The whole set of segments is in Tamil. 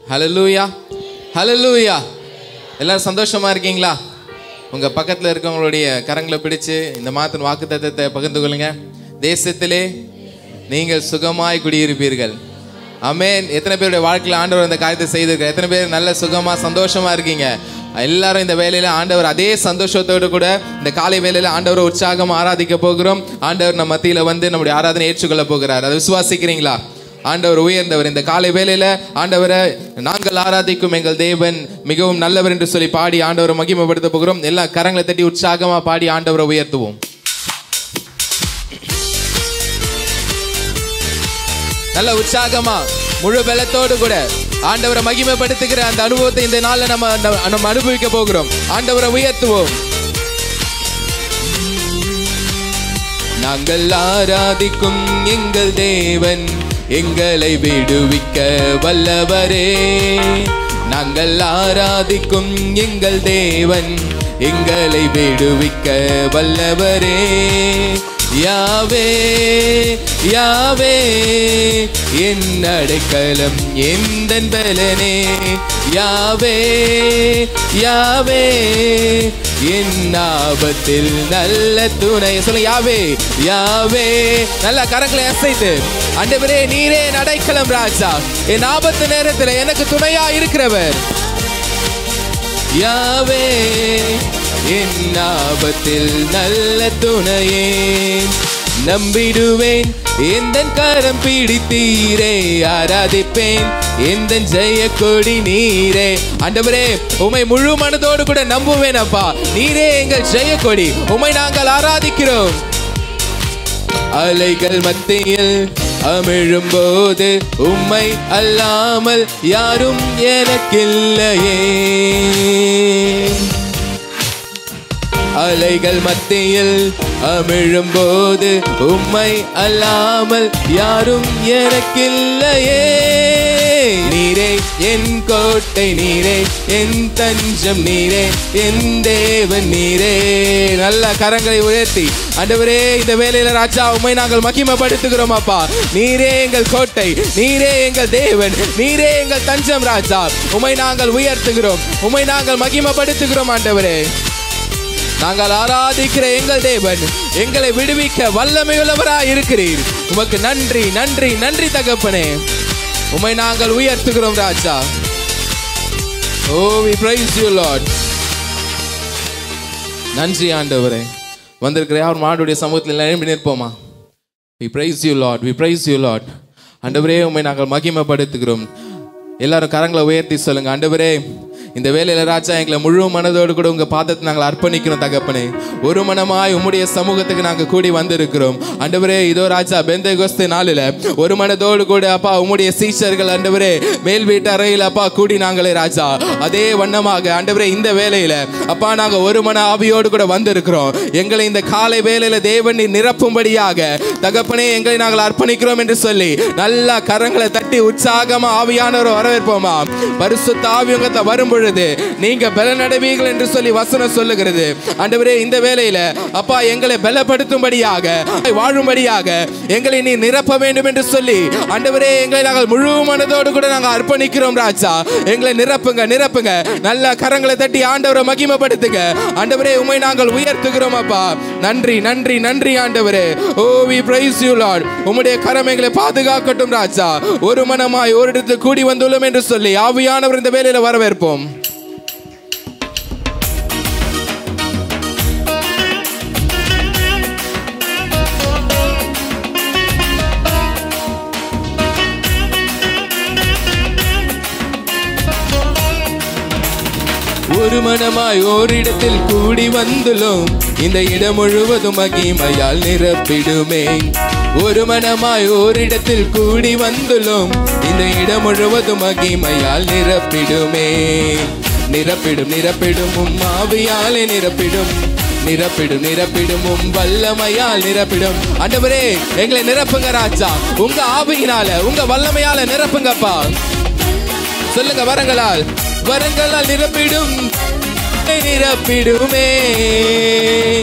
ஹலலூயா ஹலலூயா எல்லாரும் சந்தோஷமா இருக்கீங்களா உங்க பக்கத்துல இருக்கவங்களுடைய கரங்களை பிடிச்சு இந்த மாத்தின் வாக்குத்தத்தத்தை பகிர்ந்து கொள்ளுங்க தேசத்திலே நீங்கள் சுகமாய் குடியிருப்பீர்கள் அமேன் எத்தனை பேருடைய வாழ்க்கையில் ஆண்டவர் இந்த காரியத்தை செய்திருக்கார் எத்தனை பேர் நல்ல சுகமா சந்தோஷமா இருக்கீங்க எல்லாரும் இந்த வேலையில ஆண்டவர் அதே சந்தோஷத்தோடு கூட இந்த காலை வேலையில ஆண்டவரை உற்சாகமா ஆராதிக்க போகிறோம் ஆண்டவர் நம்ம மத்தியில வந்து நம்முடைய ஆராதனை ஏற்றுக்கொள்ள போகிறார் அதை விசுவாசிக்கிறீங்களா ஆண்டவர் உயர்ந்தவர் இந்த காலை வேளையில ஆண்டவரை நாங்கள் ஆராதிக்கும் எங்கள் தேவன் மிகவும் நல்லவர் என்று சொல்லி பாடி ஆண்டவரை மகிமைப்படுத்த போகிறோம் எல்லா கரங்களை தட்டி உற்சாகமா பாடி ஆண்டவரை உயர்த்துவோம் நல்ல உற்சாகமா முழு பலத்தோடு கூட ஆண்டவரை மகிமைப்படுத்துகிற அந்த அனுபவத்தை இந்த நாள்ல நம்ம நம்ம அனுபவிக்க போகிறோம் ஆண்டவரை உயர்த்துவோம் நாங்கள் ஆராதிக்கும் எங்கள் தேவன் எங்களை விடுவிக்க வல்லவரே நாங்கள் ஆராதிக்கும் எங்கள் தேவன் எங்களை விடுவிக்க வல்லவரே யாவே யாவே என் அடைக்கலம் எந்த பலனே யாவே யாவே என் ஆபத்தில் நல்ல துணை சொல்ல யாவே யாவே நல்ல கரங்களை அசைத்து ஆண்டவரே நீரே என் அடைக்கலம் ராஜா என் ஆபத்து நேரத்தில் எனக்கு துணையா இருக்கிறவர் யாவே என் ஆபத்தில் நல்ல துணையே நம்பிடுவேன் எந்த கரம் பிடித்தீரே ஆராதிப்பேன் எந்த ஜெய கொடி நீரே ஆண்டவரே உமை முழு மனதோடு கூட நம்புவேன் அப்பா நீரே எங்கள் ஜெய கொடி உமை நாங்கள் ஆராதிக்கிறோம் அலைகள் மத்தியில் அமிழும் போது உம்மை அல்லாமல் யாரும் எனக்கில்லையே அலைகள் மத்தியில் அமிழும் போது உம்மை அல்லாமல் யாரும் எனக்கில்லையே நீரே என் கோட்டை நீரே என் தஞ்சம் நீரே என் தேவன் நீரே நல்ல கரங்களை உயர்த்தி ஆண்டவரே இந்த வேலையில ராஜா உம்மை நாங்கள் மகிமைப்படுத்துகிறோம் அப்பா நீரே எங்கள் கோட்டை நீரே எங்கள் தேவன் நீரே எங்கள் தஞ்சம் ராஜா உம்மை நாங்கள் உயர்த்துகிறோம் உம்மை நாங்கள் மகிமைப்படுத்துகிறோம் ஆண்டவரே நாங்கள் ஆராதிக்கிற எங்கள் தேவன் எங்களை விடுவிக்க வல்லமையுள்ளவராய் இருக்கிறீர் உமக்கு நன்றி நன்றி நன்றி தகப்பனே உமை நாங்கள் உயர்த்துகிறோம் ராஜா O we praise you Lord நன்றி ஆண்டவரே வந்திருக்கிற யார் மாடுடைய சமூகத்தில் எழும்பி நிற்போமா we praise you Lord we praise you Lord ஆண்டவரே உண்மை நாங்கள் மகிமைப்படுத்துகிறோம் எல்லாரும் கரங்களை உயர்த்தி சொல்லுங்க ஆண்டவரே இந்த வேலையில ராஜா எங்களை முழு மனதோடு கூட உங்க பாதத்தை நாங்கள் அர்ப்பணிக்கிறோம் தகப்பனே ஒரு மனமாய் உம்முடைய சமூகத்துக்கு நாங்கள் கூடி வந்திருக்கிறோம் ஆண்டவரே இதோ ராஜா பெந்தை கோஸ்து நாளில் ஒரு மனதோடு கூட அப்பா உம்முடைய சீஷர்கள் ஆண்டவரே மேல் வீட்டு அறையில் அப்பா கூடி நாங்களே ராஜா அதே வண்ணமாக ஆண்டவரே இந்த வேலையில அப்பா நாங்க ஒரு மன ஆவியோடு கூட வந்திருக்கிறோம் எங்களை இந்த காலை வேலையில தேவன் நீர் நிரப்பும்படியாக தகப்பனே எங்களை நாங்கள் அர்ப்பணிக்கிறோம் என்று சொல்லி நல்ல கரங்களை தட்டி உற்சாகமா ஆவியானவர் வரவேற்போமா பரிசுத்த ஆவியங்கத்தை வரும் பொழுது நீங்க பலனடைவீர்கள் என்று சொல்லி வசனம் சொல்லுகிறது ஆண்டவரே இந்த வேலையில அப்பா எங்களை பலப்படுத்தும்படியாக வாழும்படியாக எங்களை நீ நிரப்ப வேண்டும் என்று சொல்லி ஆண்டவரே எங்களை நாங்கள் முழு மனதோடு கூட நாங்கள் அர்ப்பணிக்கிறோம் ராஜா எங்களை நிரப்புங்க நிரப்புங்க நல்ல கரங்களை தட்டி ஆண்டவரை மகிமைப்படுத்துங்க ஆண்டவரே உமை நாங்கள் உயர்த்துகிறோம் அப்பா நன்றி நன்றி நன்றி ஆண்டவரே O we praise you Lord உம்முடைய கரம் எங்களை பாதுகாக்கட்டும் ராஜா ஒரு மனமாய் ஒரு இடத்தில் கூடி வந்துள்ளோம் என்று சொல்லி ஆவியானவர் இந்த வேலையில வரவேற்போம் ஒரு மனமாய் ஓரிடத்தில் கூடி வந்துள்ளோம் இந்த இடம் முழுவதும் மகிமையால் நிரப்பிடுமே ஒரு மனமாய் ஓரிடத்தில் கூடி வந்துள்ளோம் இந்த இடம் முழுவதும் மகிமையால் நிரப்பிடுமே நிரப்பிடும் நிரப்பிடும் உம் ஆவியாலே நிரப்பிடும் நிரப்பிடும் நிரப்பிடும் உம் வல்லமையால் நிரப்பிடும் ஆண்டவரே எங்களை நிரப்புங்க ராஜா உங்க ஆவியினால உங்க வல்லமையால நிரப்புங்கப்பா சொல்லுங்க வரங்களால் வரங்களால் நிரப்பிடும் நிரப்பிடுமே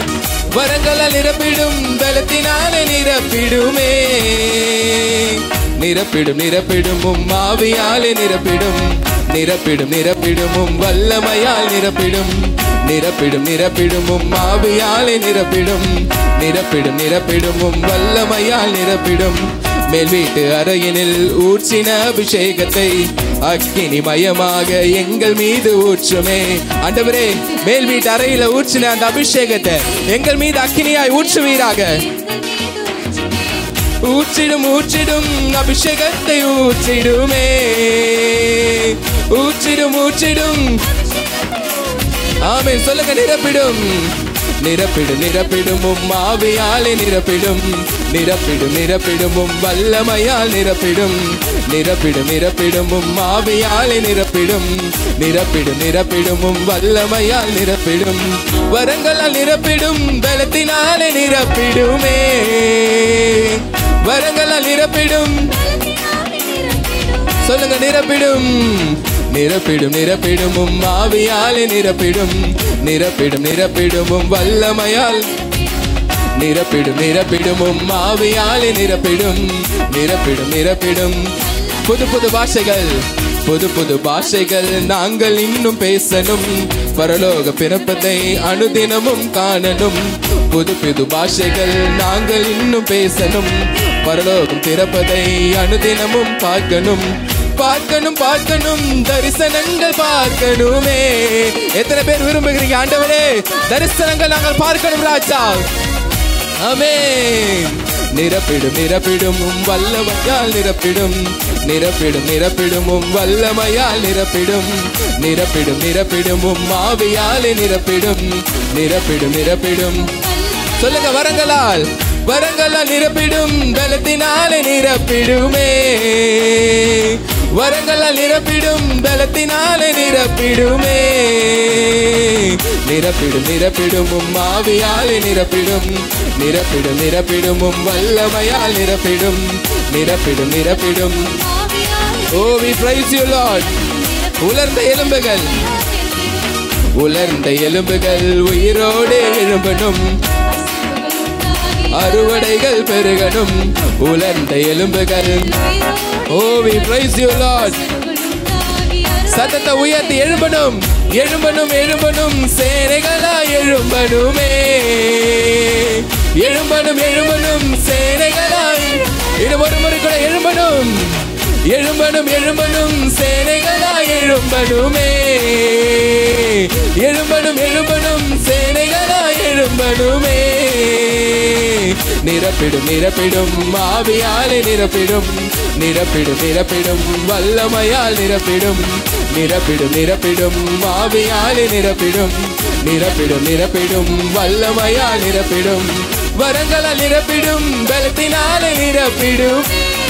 வரங்களால் நிரப்பிடும் பலத்தினாலே நிரப்பிடுமே நிரப்பிடும் நிரப்பிடும் உம் ஆவியாலே நிரப்பிடும் நிரப்பிடும் நிரப்பிடும் உம் வல்லமையால் நிரப்பிடும் நிரப்பிடும் நிரப்பிடும் உம் ஆவியாலே நிரப்பிடும் நிரப்பிடும் நிரப்பிடும் உம் வல்லமையால் நிரப்பிடும் மேல் வீட்டு அறையினில் ஊற்றின அபிஷேகத்தை அக்கினி மயமாக எங்கள் மீது ஊற்றுமே ஆண்டவரே மேல் வீட்டு அறையில ஊற்றின அந்த அபிஷேகத்தை எங்கள் மீது அக்கினியாய் ஊற்றுவீராக ஊற்றிடும் ஊற்றிடும் அபிஷேகத்தை ஊற்றிடுமே ஊற்றிடும் ஊற்றிடும் ஆமென் சொல்லுங்க நிரப்பிடும் நிரப்பிடும் நிரப்பிடும் உம் ஆவியாலே நிரப்பிடும் நிரப்பிடும் நிரப்பிடும் உம் வல்லமையால் நிரப்பிடும் நிரப்பிடும் நிரப்பிடும் உம் ஆவியாலே நிரப்பிடும் நிரப்பிடும் நிரப்பிடும் உம் வல்லமையால் நிரப்பிடும் வரங்களால் நிரப்பிடும் பலத்தினாலே நிரப்பிடுமே வரங்களால் நிரப்பிடும் சொல்லுங்க நிரப்பிடும் நிரப்பிடும் நிரப்பிடும் உம் ஆவியாலே நிரப்பிடும் நிரப்பிடும் நிரப்பிடும் உம் வல்லமையால் நிரப்பிடும் நிரப்பிடும் உம் ஆவியாலே நிரப்பிடும் நிரப்பிடும் நிரப்பிடும் புது புது பாஷைகள் புது புது பாஷைகள் நாங்கள் இன்னும் பேசணும் பரலோக பிறப்பதை அனுதினமும் காணணும் புது புது பாஷைகள் நாங்கள் இன்னும் பேசணும் பரலோகம் திறப்பதை அனுதினமும் பார்க்கணும் பார்க்கணும் பார்க்கணும் தரிசனங்கள் பார்க்கணுமே எத்தனை பேர் விரும்புகிறீங்க ஆண்டவரே தரிசனங்கள் நாங்கள் பார்க்கணும் ராஜா ஆமென் நிரப்பிடும் நிரப்பிடும் உம் வல்லமையால் நிரப்பிடும் நிரப்பிடும் நிரப்பிடும் உம் வல்லமையால் நிரப்பிடும் நிரப்பிடும் நிரப்பிடும் உம் ஆவியாலே நிரப்பிடும் நிரப்பிடும் நிரப்பிடும் சொல்லுங்க வரங்களால் வரங்களால் நிரப்பிடும் பலத்தினாலே நிரப்பிடுமே வரங்களால் நிரப்பிடும் பலத்தினாலே நிரப்பிடுமே நிரப்பிடும் நிரப்பிடும் உம் ஆவியாலே நிரப்பிடும் நிரப்பிடும் நிரப்பிடும் உம் வல்லமையால் நிரப்பிடும் நிரப்பிடும் நிரப்பிடும் O we praise you Lord உலர்ந்த எலும்புகள் உலர்ந்த எலும்புகள் உயிரோடு எழும்பணும் அறுவடைகள் பெருகணும் உலர்ந்த எலும்புகள் O we praise you Lord சத்தத்தை உயர்த்தி எழும்பணும் எழும்பணும் எழும்பணும் சேனைகளா எழும்பணுமே எழும்பணும் எழும்பணும் சேனைகளாய் இது ஒரு முறை கூட எழும்பணும் எழும்பணும் எழும்பணும் சேனைகளா எழும்பணுமே எழும்பணும் எழும்பணும் சேனைகளா எழும்பணுமே நிரப்பிடும் நிரப்பிடும் ஆவியாலே நிரப்பிடும் நிரப்பிடும் நிரப்பிடும் வல்லமையால் நிரப்பிடும் நிரப்பிடும் நிரப்பிடும் ஆவியாலே நிரப்பிடும் நிரப்பிடும் நிரப்பிடும் வல்லமையால் நிரப்பிடும் வரங்களால் நிரப்பிடும் பலத்தினாலே நிரப்பிடும்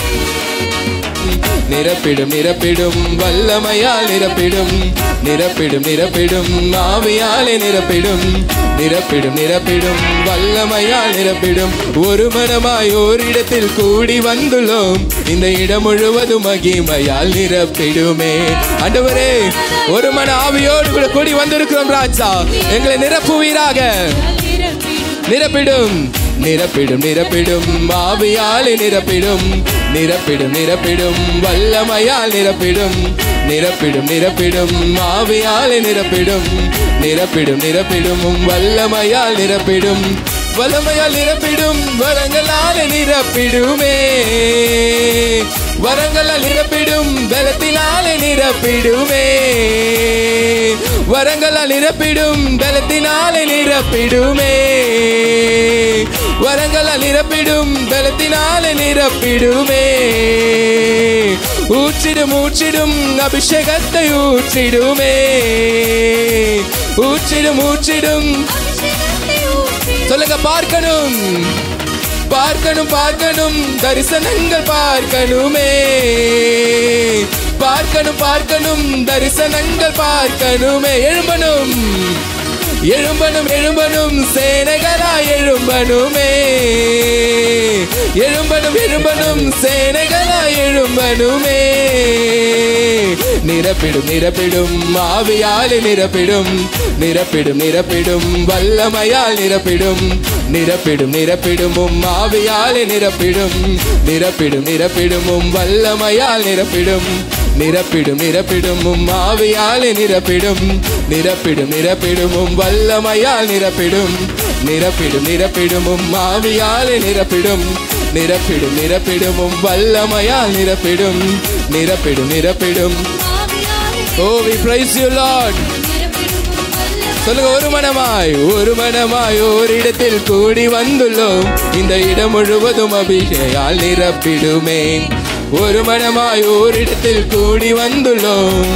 நிரப்பிடும் நிரப்பிடும் வல்லமையால் நிரப்பிடும் நிரப்பிடும் நிரப்பிடும் ஆவியாலே நிரப்பிடும் நிரப்பிடும் நிரப்பிடும் வல்லமையால் நிரப்பிடும் ஒரு மனமாய் ஓரிடத்தில் கூடி வந்துள்ளோம் இந்த இடம் முழுவதும் மகிமையால் நிரப்பிடுமே ஆண்டவரே ஒரு மன ஆவியோடு கூட கூடி வந்திருக்கிறோம் ராஜா எங்களை நிரப்புவீராக நிரப்பிடும் நிரப்பிடும் நிரப்பிடும் ஆவியாலே நிரப்பிடும் நிரப்பிடும் நிரப்பிடும் வல்லமையால் நிரப்பிடும் நிரப்பிடும் நிரப்பிடும் ஆவியாலே நிரப்பிடும் நிரப்பிடும் நிரப்பிடும் வல்லமையால் நிரப்பிடும் வல்லமையால் நிரப்பிடும் வரங்களாலே நிரப்பிடுமே வரங்களால் நிரப்பிடும் பலத்தினாலே நிரப்பிடுமே வரங்களால் நிரப்பிடும் பலத்தினாலே நிரப்பிடுமே வரங்களால் நிரப்பிடும் பலத்தினாலே நிரப்பிடுமே ஊற்றிடும் ஊற்றிடும் அபிஷேகத்தை ஊற்றிடுமே ஊற்றிடும் ஊற்றிடும் சொல்லுங்க பார்க்கணும் பார்க்கணும் பார்க்கணும் தரிசனங்கள் பார்க்கணுமே பார்க்கணும் பார்க்கணும் தரிசனங்கள் பார்க்கணுமே எழும்பணும் எழும்பணும் எழும்பணும் சேனைகளா எழும்பணுமே எழும்பணும் எழும்பணும் சேனைகளா எழும்பணுமே நிரப்பிடும் நிரப்பிடும் ஆவியாலே நிரப்பிடும் நிரப்பிடும் நிரப்பிடும் வல்லமையால் நிரப்பிடும் நிரப்பிடும் நிரப்பிடும் உம் ஆவியாலே நிரப்பிடும் நிரப்பிடும் நிரப்பிடும் உம் வல்லமையால் நிரப்பிடும் நிரப்பிடும் நிரப்பிடும் உம் ஆவியாலே நிரப்பிடும் நிரப்பிடும் நிரப்பிடும் உம் வல்லமையால் நிரப்பிடும் நிரப்பிடும் நிரப்பிடும் உம் ஆவியாலே நிரப்பிடும் நிரப்பிடும் நிரப்பிடும் உம் வல்லமையால் நிரப்பிடும் நிரப்பிடும் நிரப்பிடும் O we praise you Lord சொல்லுங்க ஒரு மனமாய் ஒரு மனமாய் ஓரிடத்தில் கூடி வந்துள்ளோம் இந்த இடம் முழுவதும் அபிஷேகால் நிரப்பிடுமே ஒரு மனமாய் ஓரிடத்தில் கூடி வந்துள்ளோம்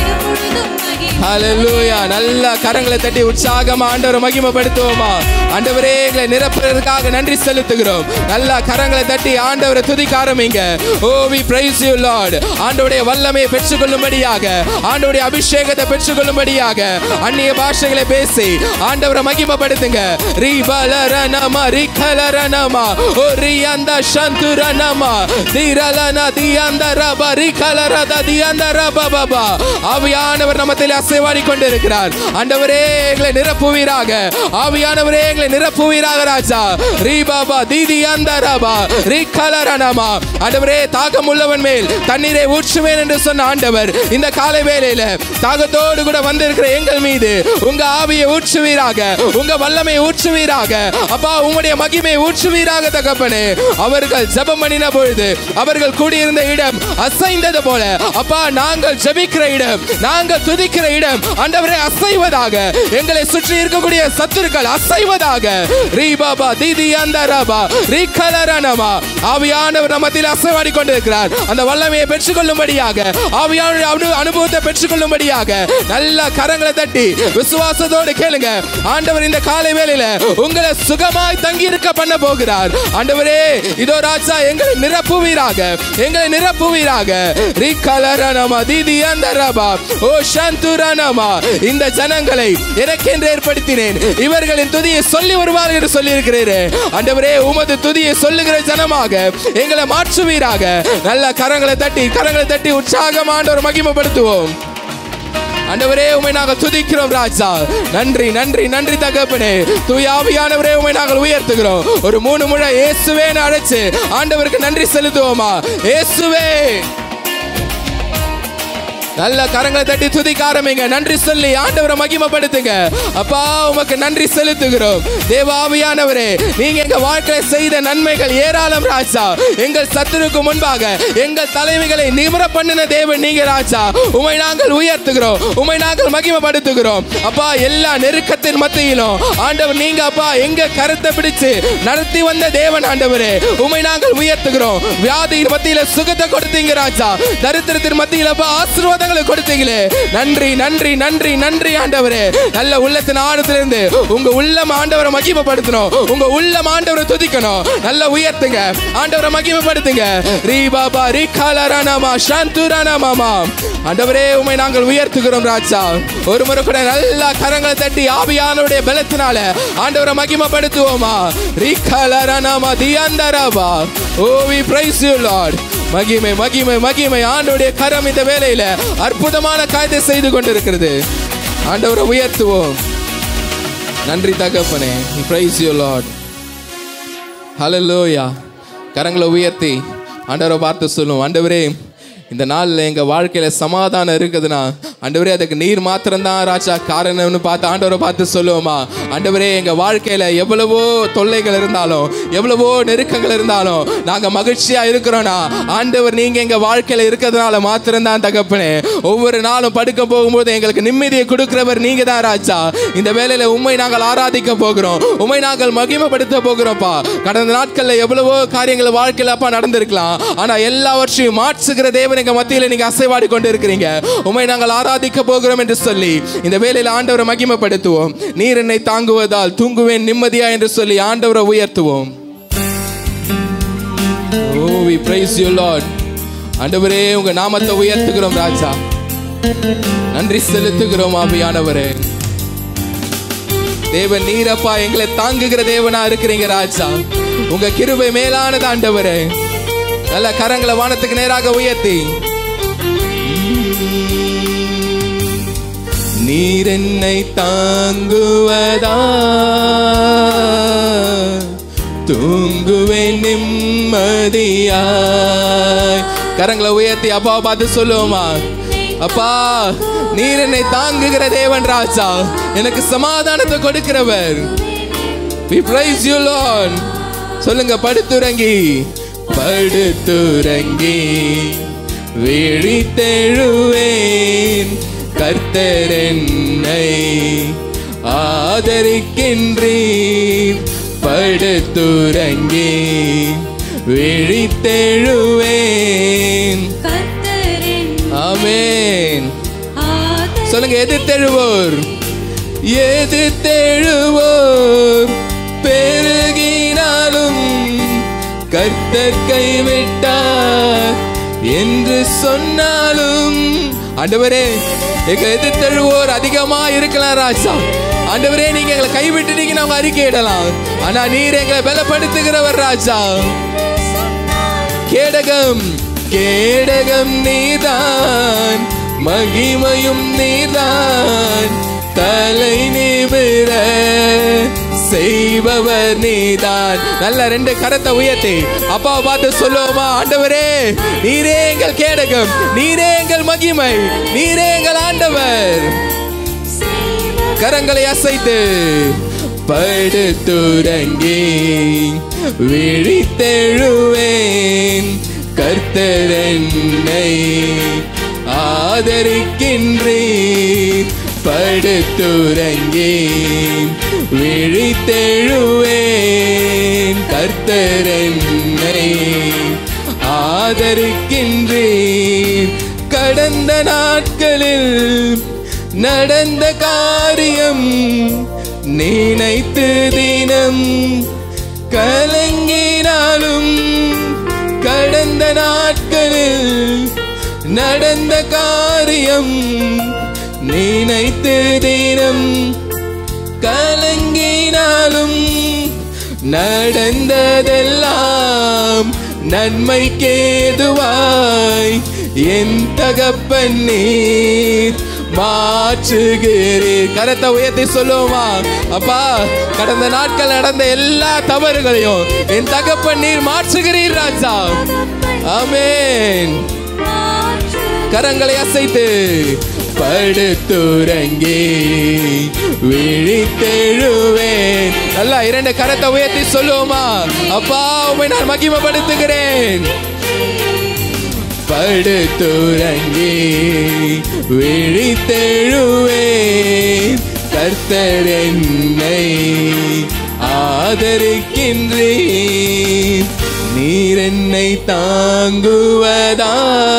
ஹalleluya நல்ல கரங்களை தட்டி உற்சாகமா ஆண்டவரை மகிமைப்படுத்துவோமா ஆண்டவரே எங்களை நிரப்புறதுக்காக நன்றி செலுத்துகிறோம் நல்ல கரங்களை தட்டி ஆண்டவரை துதிக்க ஆரம்பிங்க O we praise you Lord ஆண்டவருடைய வல்லமையை பெற்றுக்கொள்ளும்படியாக ஆண்டவருடைய அபிஷேகத்தை பெற்றுக்கொள்ளும்படியாக அந்நிய பாஷைகளை பேசி ஆண்டவரை மகிமைப்படுத்துங்க ரீ பலரனமா ரீ கலரனமா ஓ ரீ அந்த சந்துரனமா தீரலன தியந்த ரப ரீ கலரத தியந்த ரப பபா ஆவியானவர் நமத்தில் அசைவாடி கொண்டிருக்கிறார் ஆண்டவரே எங்களை நிரப்புவீராக ஆவியானவரே எங்களை நிரப்புவீராக ராஜா ரீ பாபா தீதி அந்த ரபா ரீ கலரனமா ஆண்டவரே தாகம் உள்ளவன் மேல் தண்ணீரை ஊற்றுவேன் என்று சொன்ன ஆண்டவர் இந்த காலை வேளையில தாகத்தோடு கூட வந்திருக்கிற எங்கள் மீது உங்க ஆவியை ஊற்றுவீராக உங்க வல்லமையை ஊற்றுவீராக அப்பா உங்களுடைய மகிமை ஊற்றுவீராக தகப்பனே அவர்கள் ஜெபம் பண்ணின பொழுது அவர்கள் கூடியிருந்த இடம் அசைந்தது போல அப்பா நாங்கள் ஜெபிக்கிற இடம் நாங்கள் துதிக்கிற இடம் ஆண்டவரே அசைவதாக எங்களை சுற்றி இருக்கக்கூடிய சத்துருக்கள் அசைவதாக ரீ பாபா தீதி அந்த ரபா ரீ கலரனமா ஆவியானவர் நம்மத்தில் அசைவாடி கொண்டிருக்கிறார் அந்த வல்லமையை பெற்றுக்கொள்ளும்படியாக ஆவியான அனுபவத்தை பெற்றுக்கொள்ளும்படியாக நல்ல கரங்களை தட்டி விசுவாசத்தோடு கேளுங்க ஆண்டவர் இந்த காலை வேளையில உங்களை சுகமாய் தங்கி இருக்க பண்ண போகிறார் ஆண்டவரே இதோ ராஜா எங்களை நிரப்புவீராக எங்களை நிரப்புவீராக ரீ கலரனமா தீதி அந்த ரபா ஓ சந்துரனமா இந்த ஜனங்களை எனக்கென்று ஏற்படுத்தினேன் இவர்களின் துதியை சொல்லி வருவார்கள் என்று சொல்லி இருக்கிறீரே ஆண்டவரே உமது துதியை சொல்லுகிற ஜனமாக எங்களை மாற்றுவீராக நல்ல கரங்களை தட்டி கரங்களை தட்டி உற்சாகம் ஆண்டவர் மகிமைப்படுத்துவோம் ஆண்டவரே உமை நாங்கள் துதிக்கிறோம் ராஜா நன்றி நன்றி நன்றி தகப்பனே தூயாவியானவரே உமை நாங்கள் உயர்த்துகிறோம் ஒரு மூணு முறை இயேசுவேன்னு அழைச்சு ஆண்டவருக்கு நன்றி செலுத்துவோமா இயேசுவே நல்ல கரங்களை தட்டி துதிக்க ஆரம்பிங்க நன்றி சொல்லி ஆண்டவரை மகிமைப்படுத்துங்க அப்பா உமக்கு நன்றி செலுத்துகிறோம் தேவாவியானவரே நீங்க எங்க வாழ்க்கையில செய்த நன்மைகள் ஏராளம் ராஜா எங்கள் சத்துருக்கு முன்பாக எங்கள் தலைமைகளை நிமிர பண்ணின தேவன் நீங்க ராஜா உமை நாங்கள் உயர்த்துகிறோம் உமை நாங்கள் மகிமைப்படுத்துகிறோம் அப்பா எல்லா நெருக்கத்தின் மத்தியிலும் ஆண்டவர் நீங்க அப்பா எங்க கருத்தை பிடிச்சு நடத்தி வந்த தேவன் ஆண்டவரே உமை நாங்கள் உயர்த்துகிறோம் வியாதியின் மத்தியில சுகத்தை கொடுத்தீங்க ராஜா தரித்திரத்தின் மத்தியில அப்பா ஆசீர்வாதங்களை கொடுத்தீங்களே நன்றி நன்றி நன்றி நன்றி ஆண்டவரே நல்ல உள்ளத்தின் ஆழத்திலிருந்து உங்க உள்ளம் ஆண்டவரை மகிமைப்படுத்தணும் உங்க உள்ளம் ஆண்டவரை துதிக்கணும் நல்ல உயர்த்துங்க ஆண்டவரை மகிமைப்படுத்துங்க ரீ பாபா ரீ காலரானாமா சாந்துரானாமாமா ஆண்டவரே உமை நாங்கள் உயர்த்துகிறோம் ராஜா ஒரு முறை கூட நல்ல கரங்களை தட்டி ஆவியானவருடைய பலத்தினால ஆண்டவரை மகிமைப்படுத்துவோமா ரீ காலரானாமா தியாந்தராபா O we praise you Lord மகிமை மகிமை மகிமை ஆண்டவருடைய கரம் இந்த வேலையில அற்புதமான காரியத்தை செய்து கொண்டிருக்கிறது ஆண்டவரை உயர்த்துவோம் நன்றி தகப்பனே பிரைஸ் யூ லார்ட் ஹalleluya கரங்களை உயர்த்தி ஆண்டவரை பார்த்து சொல்லுவோம் ஆண்டவரே இந்த நாளில் எங்கள் வாழ்க்கையில் சமாதானம் இருக்குதுன்னா ஆண்டவரே அதுக்கு நீர் மாத்திரம்தான் ராஜா காரணம்னு பார்த்து ஆண்டவரை பார்த்து சொல்லுவோமா ஆண்டவரே எங்கள் வாழ்க்கையில் எவ்வளவோ தொல்லைகள் இருந்தாலும் எவ்வளவோ நெருக்கங்கள் இருந்தாலும் நாங்கள் மகிழ்ச்சியாக இருக்கிறோன்னா ஆண்டவர் நீங்கள் எங்கள் வாழ்க்கையில் இருக்கிறதுனால மாத்திரம்தான் தகப்பனே ஒவ்வொரு நாளும் படுக்க போகும்போது எங்களுக்கு நிம்மதியை கொடுக்கிறவர் நீங்கள் தான் ராஜா இந்த வேலையில் உண்மை நாங்கள் ஆராதிக்க போகிறோம் உண்மை நாங்கள் மகிமைப்படுத்த போகிறோம்ப்பா கடந்த நாட்களில் எவ்வளவோ காரியங்கள் வாழ்க்கையில் அப்பா நடந்திருக்கலாம் ஆனால் எல்லாவற்றையும் மாற்றுகிற தேவன் எங்க மத்தியில் நீங்க அசைவாடி கொண்டு இருக்கிறீங்க உண்மை நாங்கள் ஆராதிக்க போகிறோம் என்று சொல்லி இந்த வேலையில் ஆண்டவரை மகிமைப்படுத்துவோம் நீர் என்னை தாங்குவதால் தூங்குவேன் நிம்மதியா என்று சொல்லி ஆண்டவரை உயர்த்துவோம் O we praise you Lord ஆண்டவரே உங்க நாமத்தை உயர்த்துகிறோம் ராஜா நன்றி செலுத்துகிறோம் ஆவியானவரே தேவன் நீரப்பா எங்களை தாங்குகிற தேவனா இருக்கிறீங்க ராஜா உங்க கிருபை மேலானது ஆண்டவரே நல்ல கரங்களை வானத்துக்கு நேராக உயர்த்தி நீர் என்னை தாங்குவதா தூங்குவேன் நிம்மதியாய் கரங்களை உயர்த்தி அப்பாவை பார்த்து சொல்லுவோமா அப்பா நீர் என்னை தாங்குகிற தேவன் ராஜா எனக்கு சமாதானத்தை கொடுக்கிறவர் We praise you Lord சொல்லுங்க படுத்துறங்கி படுத்துறங்கி விழித்தெழுவேன் கர்த்தர் என்னை ஆதரிக்கின்றீர் படுத்துறங்கி விழித்தெழுவேன் கர்த்தரின் ஆமென் ஆதரவு சொல்லுங்க எதிர்த்தெழுவோர் எதிர்த்தெழுவோர் பெருகினாலும் கர்த்தர் கைவிட்டார் என்று சொன்னாலும் ஆண்டவரே எங்க எதிர்த்தெழுவோர் அதிகமா இருக்கலாம் ராஜா ஆண்டவரே நீங்க எங்களை கைவிட்டுட்டீங்கன்னு அவங்க அறிக்கையிடலாம் ஆனா நீர் எங்களை பலப்படுத்துகிறவர் ராஜா கேடகம் கேடகம் நீதான் மகிமையும் நீதான் தலை நிமிர செய்பவர் நீதான் நல்ல ரெண்டு கரத்தை உயர்த்தி அப்பாவை பார்த்து சொல்லுவோமா ஆண்டவரே நீரே எங்கள் கேடகம் நீரே எங்கள் மகிமை நீரே எங்கள் ஆண்டவர் கரங்களை அசைத்து படுத்துறங்கி விழித்தெழுவேன் கர்த்தர் என்னை ஆதரிக்கின்றீர் படுத்துறங்கி விழித்தெழுவேன் கர்த்தர் என்னை ஆதரிக்கின்றீர் கடந்த நாட்களில் நடந்த காரியம் நினைத்து தினம் கலங்கினாலும் கடந்த நாட்களில் நடந்த காரியம் நினைத்து தினம் கலங்கினாலும் நடந்ததெல்லாம் நன்மைக்கேதுவாய் என் தகப்பன் நீர் மாற்றுகிறீர் கரத்தை உயர்த்தி சொல்லுவோமா அப்பா கடந்த நாட்கள் நடந்த எல்லா தவறுகளையும் என் தகப்பன் நீர் மாற்றுகிறீர் ராஜா ஆமென் கரங்களை அசைத்து படுத்துறங்கி விழித்தெழுவேன் நல்லா இரண்டு கரத்தை உயர்த்தி சொல்லுவோமா அப்பா உமை நான் மகிமைப்படுத்துகிறேன் படுத்துறங்கி விழித்தெழுவேன் கர்த்தர் என்னை ஆதரிக்கின்றீர் நீர் என்னை தாங்குவதா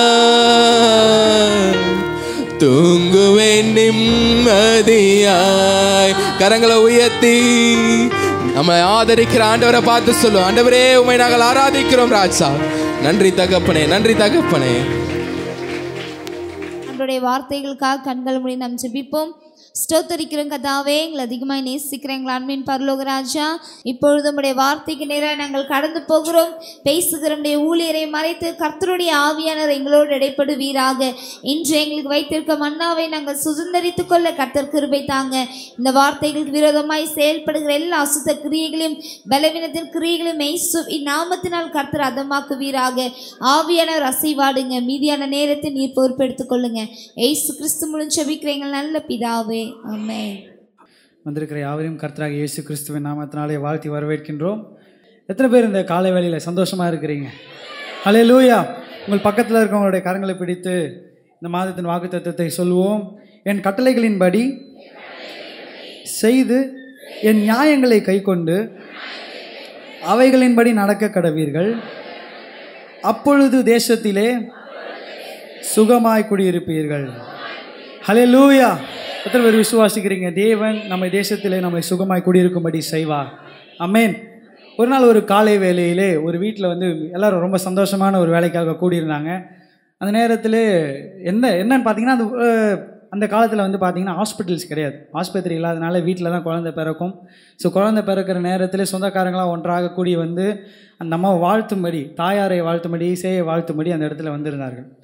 தூங்குவேன் நிம்மதியாய் கரங்களை உயர்த்தி நம்ம ஆதரிக்கிற ஆண்டவரை பார்த்து சொல்லுவோம் ஆண்டவரே உமை நாங்கள் ஆராதிக்கிறோம் ராஜா நன்றி தகப்பனே நன்றி தகப்பனே நம்மளுடைய வார்த்தைகளுக்காக கண்கள் மூடி நாம் ஜெபிப்போம் ஸ்தோத்தரிக்கிறோம் கதாவே எங்களை அதிகமாக நேசிக்கிற எங்கள் அன்பின் பரலோக ராஜா இப்பொழுது உம்முடைய வார்த்தைக்கு நேராக நாங்கள் கடந்து போகிறோம் பேசுகிற நம்முடைய ஊழியரை மறைத்து கர்த்தருடைய ஆவியானவர் எங்களோடு இடைப்படுவீராக இன்று எங்களுக்கு வைத்திருக்க மன்னாவை நாங்கள் சுதந்திரித்துக் கொள்ள கர்த்தர் கிருபை தாங்க இந்த வார்த்தைகளுக்கு விரோதமாய் செயல்படுகிற எல்லா அசுத்த கிரியைகளையும் பலவீனத்தின் கிரியைகளையும் மெய்சு இந்நாமத்தினால் கர்த்தர் அதமாக்குவீராக ஆவியானவர் அசைவாடுங்க மீதியான நேரத்தை நீர் பொறுப்பெடுத்துக் கொள்ளுங்க ஏசு கிறிஸ்து மூலம் செபிக்கிற எங்கள் நல்ல பிதாவே ஆமென் வந்திருக்கிற யாவரையும் கர்த்தராக இயேசு கிறிஸ்துவின் நாமத்தினாலே வாழ்த்தி வரவேற்கின்றோம் எத்தனை பேர் இந்த காலை வேளையில் சந்தோஷமாக இருக்கிறீங்க ஹலே லூயா உங்கள் பக்கத்தில் இருக்கவங்களுடைய கரங்களை பிடித்து இந்த மாதத்தின் வாக்குத்தத்தத்தை சொல்லுவோம் என் கட்டளைகளின்படி செய்து என் நியாயங்களை கைக்கொண்டு அவைகளின்படி நடக்க கடவீர்கள் அப்பொழுது தேசத்திலே சுகமாய் குடியிருப்பீர்கள் ஹலே லூயா எத்தனை பேர் விசுவாசிக்கிறீங்க தேவன் நம்ம தேசத்திலே நம்மை சுகமாய் குடியிருக்கும்படி செய்வார் அமேன் ஒரு நாள் ஒரு காலை வேளையிலே ஒரு வீட்டில் வந்து எல்லாரும் ரொம்ப சந்தோஷமான ஒரு வேலைக்காக கூடியிருந்தாங்க அந்த நேரத்தில் என்ன என்னன்னு பார்த்தீங்கன்னா அந்த அஹ், அந்த காலத்தில் வந்து பார்த்தீங்கன்னா ஹாஸ்பிட்டல்ஸ் கிடையாது ஆஸ்பத்திரி இல்லாதனால வீட்டில் தான் குழந்தை பிறக்கும் ஸோ குழந்தை பிறக்கிற நேரத்தில் சொந்தக்காரங்களாம் ஒன்றாக கூடி வந்து அந்த அம்மாவை வாழ்த்தும்படி தாயாரை வாழ்த்தும்படி சேயை வாழ்த்தும்படி அந்த இடத்துல வந்திருந்தார்கள்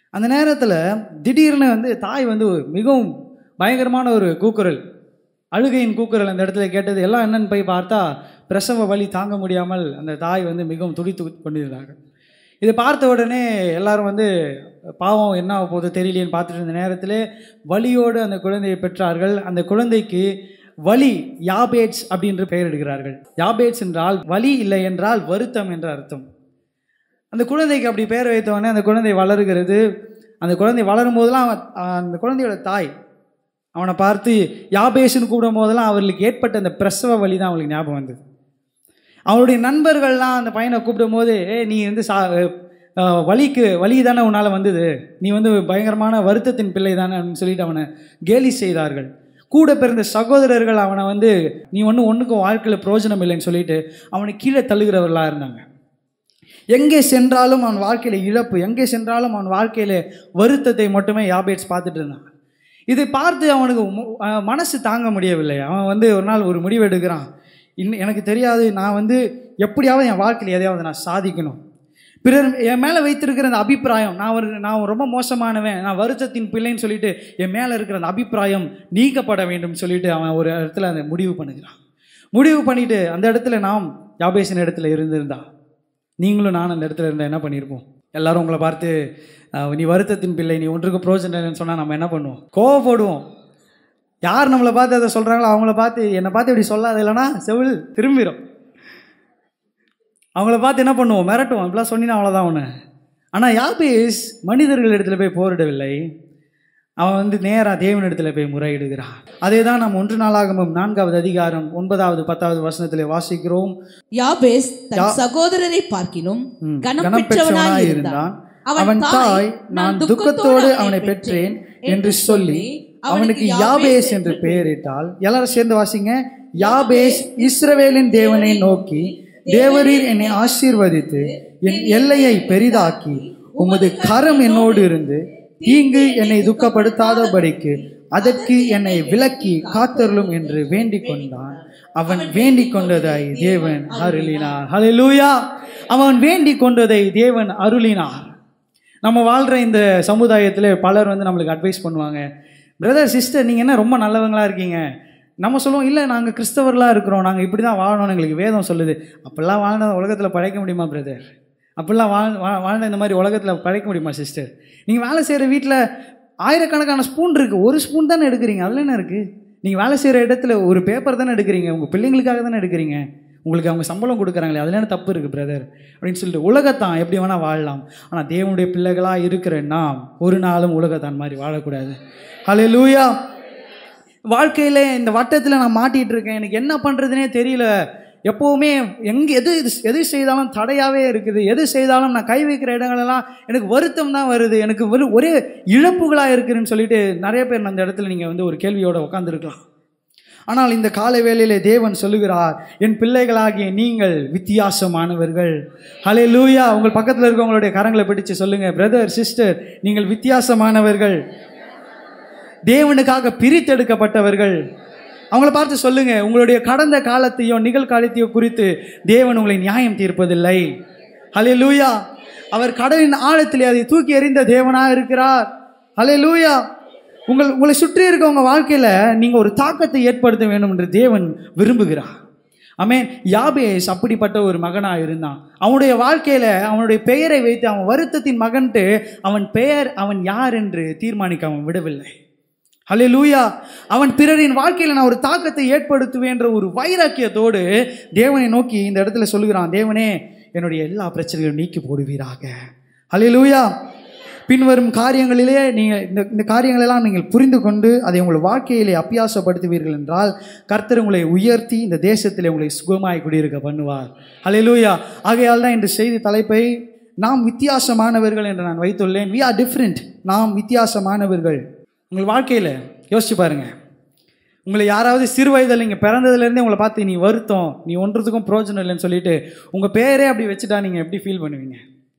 அந்த நேரத்தில் திடீர்னு வந்து தாய் வந்து மிகவும் பயங்கரமான ஒரு கூக்குரல் அழுகையின் கூக்குரல் அந்த இடத்துல கேட்டது எல்லாம் என்னன்னு போய் பார்த்தா பிரசவ வலி தாங்க முடியாமல் அந்த தாய் வந்து மிகவும் துடித்து கொண்டிருந்தார்கள் இதை பார்த்த உடனே எல்லாரும் வந்து பாவம் என்ன ஆக போகுது தெரியலையேன்னு பார்த்துட்டு இருந்த நேரத்தில் வலியோடு அந்த குழந்தையை பெற்றார்கள் அந்த குழந்தைக்கு வலி யாபேட்ஸ் அப்படின்ற பெயரிடுகிறார்கள் யாபேட்ஸ் என்றால் வலி இல்லை என்றால் வருத்தம் என்ற அர்த்தம் அந்த குழந்தைக்கு அப்படி பெயர் வைத்த உடனே அந்த குழந்தை வளருகிறது அந்த குழந்தை வளரும் போதெல்லாம் அவன் அந்த குழந்தையோட தாய் அவனை பார்த்து யாபேஷுன்னு கூப்பிடும் போதெல்லாம் அவர்களுக்கு ஏற்பட்ட அந்த பிரசவ வலி தான் அவங்களுக்கு ஞாபகம் வந்தது அவனுடைய நண்பர்கள்லாம் அந்த பையனை கூப்பிடும் போது ஏ நீ வந்து சா அஹ், வலிக்கு வலி தானே உன்னால் வந்தது நீ வந்து பயங்கரமான வருத்தத்தின் பிள்ளை தானே அப்படின்னு சொல்லிட்டு அவனை கேலி செய்தார்கள் கூட பிறந்த சகோதரர்கள் அவனை வந்து நீ ஒன்றும் ஒன்றுக்கும் வாழ்க்கையில் பிரயோஜனம் இல்லைன்னு சொல்லிட்டு அவனை கீழே தள்ளுகிறவர்களாக இருந்தாங்க எங்கே சென்றாலும் அவன் வாழ்க்கையில் இழப்பு எங்கே சென்றாலும் அவன் வாழ்க்கையில் வருத்தத்தை மட்டுமே யாபேட்ஸ் பார்த்துட்டு இருந்தான் இதை பார்த்து அவனுக்கு மு- அஹ் மனசு தாங்க முடியவில்லை அவன் வந்து ஒரு நாள் ஒரு முடிவு எடுக்கிறான் இன்னும் எனக்கு தெரியாது நான் வந்து எப்படியாவது என் வாழ்க்கையில் எதையாவது நான் சாதிக்கணும் பிறர் என் மேலே வைத்திருக்கிற அந்த அபிப்பிராயம் நான் ஒரு நான் ரொம்ப மோசமானவன் நான் வருத்தத்தின் பிள்ளைன்னு சொல்லிட்டு என் மேலே இருக்கிற அந்த அபிப்பிராயம் நீக்கப்பட வேண்டும் சொல்லிட்டு அவன் ஒரு இடத்துல அந்த முடிவு பண்ணுகிறான் முடிவு பண்ணிட்டு அந்த இடத்துல நாம் யாபேசின் இடத்துல இருந்திருந்தா நீங்களும் நானும் அந்த இடத்துல இருந்தால் என்ன பண்ணியிருப்போம் எல்லாரும் உங்களை பார்த்து அஹ், நீ வருத்தத்தின் பிள்ளை நீ ஒன்றுக்கு பிரோஜனம் இல்லைன்னு சொன்னால் நம்ம என்ன பண்ணுவோம் கோவப்படுவோம் யார் நம்மளை பார்த்து அதை சொல்கிறாங்களோ அவங்கள பார்த்து என்னை பார்த்து இப்படி சொல்லாத இல்லைன்னா செவில் திரும்பிடும் அவங்கள பார்த்து என்ன பண்ணுவோம் மிரட்டுவோம் இப்படிலாம் சொன்னீங்கன்னா அவ்வளோதான் ஒன்று ஆனால் யாபேஸ் மனிதர்கள் இடத்துல போய் போரிடவில்லை அவன் வந்து நேராக தேவன் இடத்துல போய் முறையிடுகிறான் அதே தான் நாம் ஒன்று நாளாகமும் நான்காவது அதிகாரம் ஒன்பதாவது பத்தாவது வசனத்திலே வாசிக்கிறோம் யாபேஸ் தன் சகோதரரை பார்க்கிலும் ம், கனப்பெற்றவனாய் இருந்தான் அவன் தாய் நான் துக்கத்தோடு அவனை பெற்றேன் என்று சொல்லி அவனுக்கு யாபேஸ் என்று பெயரிட்டால் எல்லாரும் சேர்ந்து வாசிங்க யாபேஸ் இஸ்ரவேலின் தேவனை நோக்கி தேவரீர் என்னை ஆசீர்வதித்து என் எல்லையை பெரிதாக்கி உமது கரம் என்னோடு இருந்து தீங்கு என்னை துக்கப்படுத்தாதபடிக்கு அதற்கு என்னை விலக்கி காத்தருளும் என்று வேண்டிக் கொண்டான் அவன் வேண்டிக் கொண்டதை தேவன் அருளினார் ஹalleluya அவன் வேண்டிக் கொண்டதை தேவன் அருளினார் நம்ம வாழ்கிற இந்த சமுதாயத்தில் பலர் வந்து நம்மளுக்கு அட்வைஸ் பண்ணுவாங்க பிரதர் சிஸ்டர் நீங்கள் என்ன ரொம்ப நல்லவங்களா இருக்கீங்க நம்ம சொல்லுவோம் இல்லை நாங்கள் கிறிஸ்தவர்களாக இருக்கிறோம் நாங்கள் இப்படி தான் வாழணும்னு எங்களுக்கு வேதம் சொல்லுது அப்போல்லாம் வாழ்ந்த உலகத்தில் படைக்க முடியுமா பிரதர் அப்படிலாம் வாழ் வா- வாழ்ந்த இந்த மாதிரி உலகத்தில் படைக்க முடியுமா சிஸ்டர் நீங்கள் வேலை செய்கிற வீட்டில் ஆயிரக்கணக்கான ஸ்பூன் இருக்குது ஒரு ஸ்பூன் தானே எடுக்கிறீங்க அதில் என்ன இருக்குது நீங்கள் வேலை செய்கிற இடத்துல ஒரு பேப்பர் தானே எடுக்கிறீங்க உங்கள் பிள்ளைங்களுக்காக தானே எடுக்கிறீங்க உங்களுக்கு அவங்க சம்பளம் கொடுக்குறாங்களே அதில் என்ன தப்பு இருக்குது பிரதர் அப்படின்னு சொல்லிட்டு உலகத்தான் எப்படி வேணால் வாழலாம் ஆனால் தேவனுடைய பிள்ளைகளாக இருக்கிற நாம் ஒரு நாளும் உலகத்தான் மாதிரி வாழக்கூடாது ஹalleluya வாழ்க்கையில் இந்த வட்டத்தில் நான் மாட்டிகிட்டு இருக்கேன் எனக்கு என்ன பண்ணுறதுனே தெரியல எப்போவுமே எங்கே எது எது செய்தாலும் தடையாகவே இருக்குது எது செய்தாலும் நான் கை வைக்கிற இடங்களெல்லாம் எனக்கு வருத்தம் தான் வருது எனக்கு ஒரு ஒரே இழப்புகளாக இருக்குதுன்னு சொல்லிட்டு நிறைய பேர் அந்த இடத்துல நீங்கள் வந்து ஒரு கேள்வியோடு உட்காந்துருக்கலாம் ஆனால் இந்த காலை வேளையிலே தேவன் சொல்லுகிறார் என் பிள்ளைகளாகிய நீங்கள் வித்தியாசமானவர்கள் ஹலே லூயா உங்கள் பக்கத்தில் இருக்கவங்களுடைய கரங்களை பிடிச்சு சொல்லுங்க பிரதர் சிஸ்டர் நீங்கள் வித்தியாசமானவர்கள் தேவனுக்காக பிரித்தெடுக்கப்பட்டவர்கள் அவங்கள பார்த்து சொல்லுங்க உங்களுடைய கடந்த காலத்தையோ நிகழ்காலத்தையோ குறித்து தேவன் உங்களை நியாயம் தீர்ப்பதில்லை ஹலே லூயா அவர் கடலின் ஆழத்திலே அதை தூக்கி எறிந்த தேவனாக இருக்கிறார் ஹலே லூயா உங்கள் உங்களை சுற்றி இருக்கவங்க வாழ்க்கையில் நீங்கள் ஒரு தாக்கத்தை ஏற்படுத்த வேண்டும் என்று தேவன் விரும்புகிறார் ஆமென் யாபேஸ் அப்படிப்பட்ட ஒரு மகனாக இருந்தான் அவனுடைய வாழ்க்கையில் அவனுடைய பெயரை வைத்து அவன் வருத்தத்தின் மகன்ட்டு அவன் பெயர் அவன் யார் என்று தீர்மானிக்க அவன் விடவில்லை ஹலே லூயா அவன் பிறரின் வாழ்க்கையில் நான் ஒரு தாக்கத்தை ஏற்படுத்துவேன் என்ற ஒரு வைராக்கியத்தோடு தேவனை நோக்கி இந்த இடத்துல சொல்லுகிறான் தேவனே என்னுடைய எல்லா பிரச்சனைகளும் நீக்கி போடுவீராக ஹலே லூயா பின்வரும் காரியங்களிலே நீங்கள் இந்த இந்த காரியங்களெல்லாம் நீங்கள் புரிந்து கொண்டு அதை உங்கள் வாழ்க்கையிலே அபியாசப்படுத்துவீர்கள் என்றால் கர்த்தர் உங்களை உயர்த்தி இந்த தேசத்திலே உங்களை சுகமாய் குடியிருக்க பண்ணுவார் ஹalleluya ஆகையால் தான் இந்த செய்தி தலைப்பை நாம் வித்தியாசமானவர்கள் என்று நான் வைத்துள்ளேன் we are different நாம் வித்தியாசமானவர்கள் உங்கள் வாழ்க்கையில் யோசிச்சு பாருங்க உங்களை யாராவது சிறு வயதில் நீங்கள் பிறந்ததுலேருந்தே உங்களை பார்த்து நீ வருத்தம் நீ ஒன்றதுக்கும் பிரோஜனம் இல்லைன்னு சொல்லிட்டு உங்கள் பேரே அப்படி வச்சுட்டா நீங்கள் எப்படி ஃபீல் பண்ணுவீங்க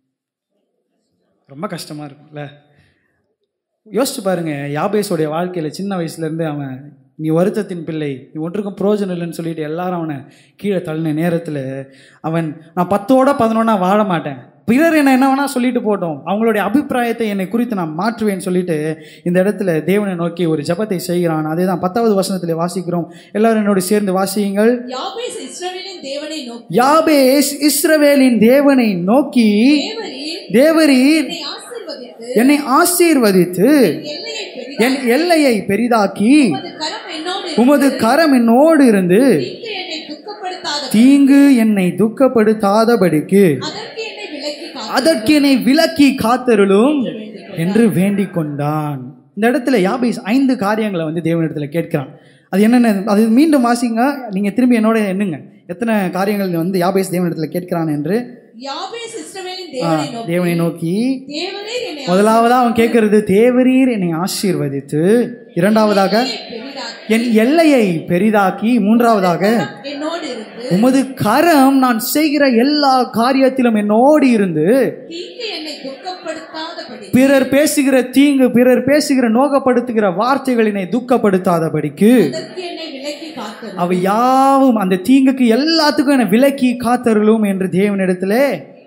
ரொம்ப கஷ்டமாக இருக்கும்ல யோசிச்சு பாருங்க யாபேஸோடைய வாழ்க்கையில் சின்ன வயசுலேருந்து அவன் நீ வருத்தத்தின் பிள்ளை நீ ஒன்றுக்கும் பிரோஜனம் இல்லைன்னு சொல்லிட்டு எல்லாரும் அவனை கீழே தள்ளின நேரத்தில் அவன் நான் பத்தோட பதினொன்னா வாழ மாட்டேன் பிறர் என்ன என்ன வேணா சொல்லிட்டு போட்டோம் அவங்களுடைய அபிப்பிராயத்தை என்னை குறித்து நான் மாற்றுவேன்னு சொல்லிட்டு இந்த இடத்துல தேவனை நோக்கி ஒரு ஜெபத்தை செய்கிறான் அதே தான் பத்தாவது வசனத்தில் வாசிக்கிறோம் எல்லாரும் என்னோடு சேர்ந்து வாசியுங்கள் யாபேஸ் இஸ்ரவேலின் தேவனை நோக்கி யாபேஸ் இஸ்ரவேலின் தேவனை நோக்கி தேவரீர் தேவரீர் என்னை ஆசீர்வதித்து என்னை ஆசீர்வதித்து எல்லையை பெரிதாக்கி என் எல்லையை பெரிதாக்கி உமது கரம் என்னோடு உமது கரம் என்னோடு இருந்து தீங்கு என்னை துக்கப்படுத்தாத தீங்கு என்னை துக்கப்படுத்தாதபடிக்கு அதற்கு என்னை விலக்கி காத்து அதற்கு என்னை விலக்கி காத்தருளும் என்று வேண்டிக் கொண்டான் இந்த இடத்துல யாபேஸ் ஐந்து காரியங்களை வந்து தேவனிடத்துல கேட்கிறான் அது என்னென்ன அது மீண்டும் வாசிங்க நீங்க திரும்பி என்னோட எண்ணுங்க எத்தனை காரியங்கள் வந்து யாபேஸ் தேவனிடத்துல கேட்கிறான் என்று யாபேஸ் இஸ்ரவேலின் ஆ, தேவனை நோக்கி தேவனை நோக்கி தேவரீர் என்னை முதலாவதா அவன் கேட்கறது தேவரீர் என்னை ஆசீர்வதித்து இரண்டாவதாக பெரிதாக்கி என் எல்லையை பெரிதாக்கி மூன்றாவதாக என்னோடு இருந்து உமது கரம் நான் செய்கிற எல்லா காரியத்திலும் என்னோடு இருந்து தீங்கு என்னை துக்கப்படுத்தாதபடி பிறர் பேசுகிற தீங்கு பிறர் பேசுகிற நோகப்படுத்துகிற வார்த்தைகளினை துக்கப்படுத்தாதபடிக்கு அதற்கு என்னை விலக்கி காத்து அவை யாவும் அந்த தீங்குக்கு எல்லாத்துக்கும் என்னை விலக்கி காத்தருளும் என்று தேவனிடத்திலே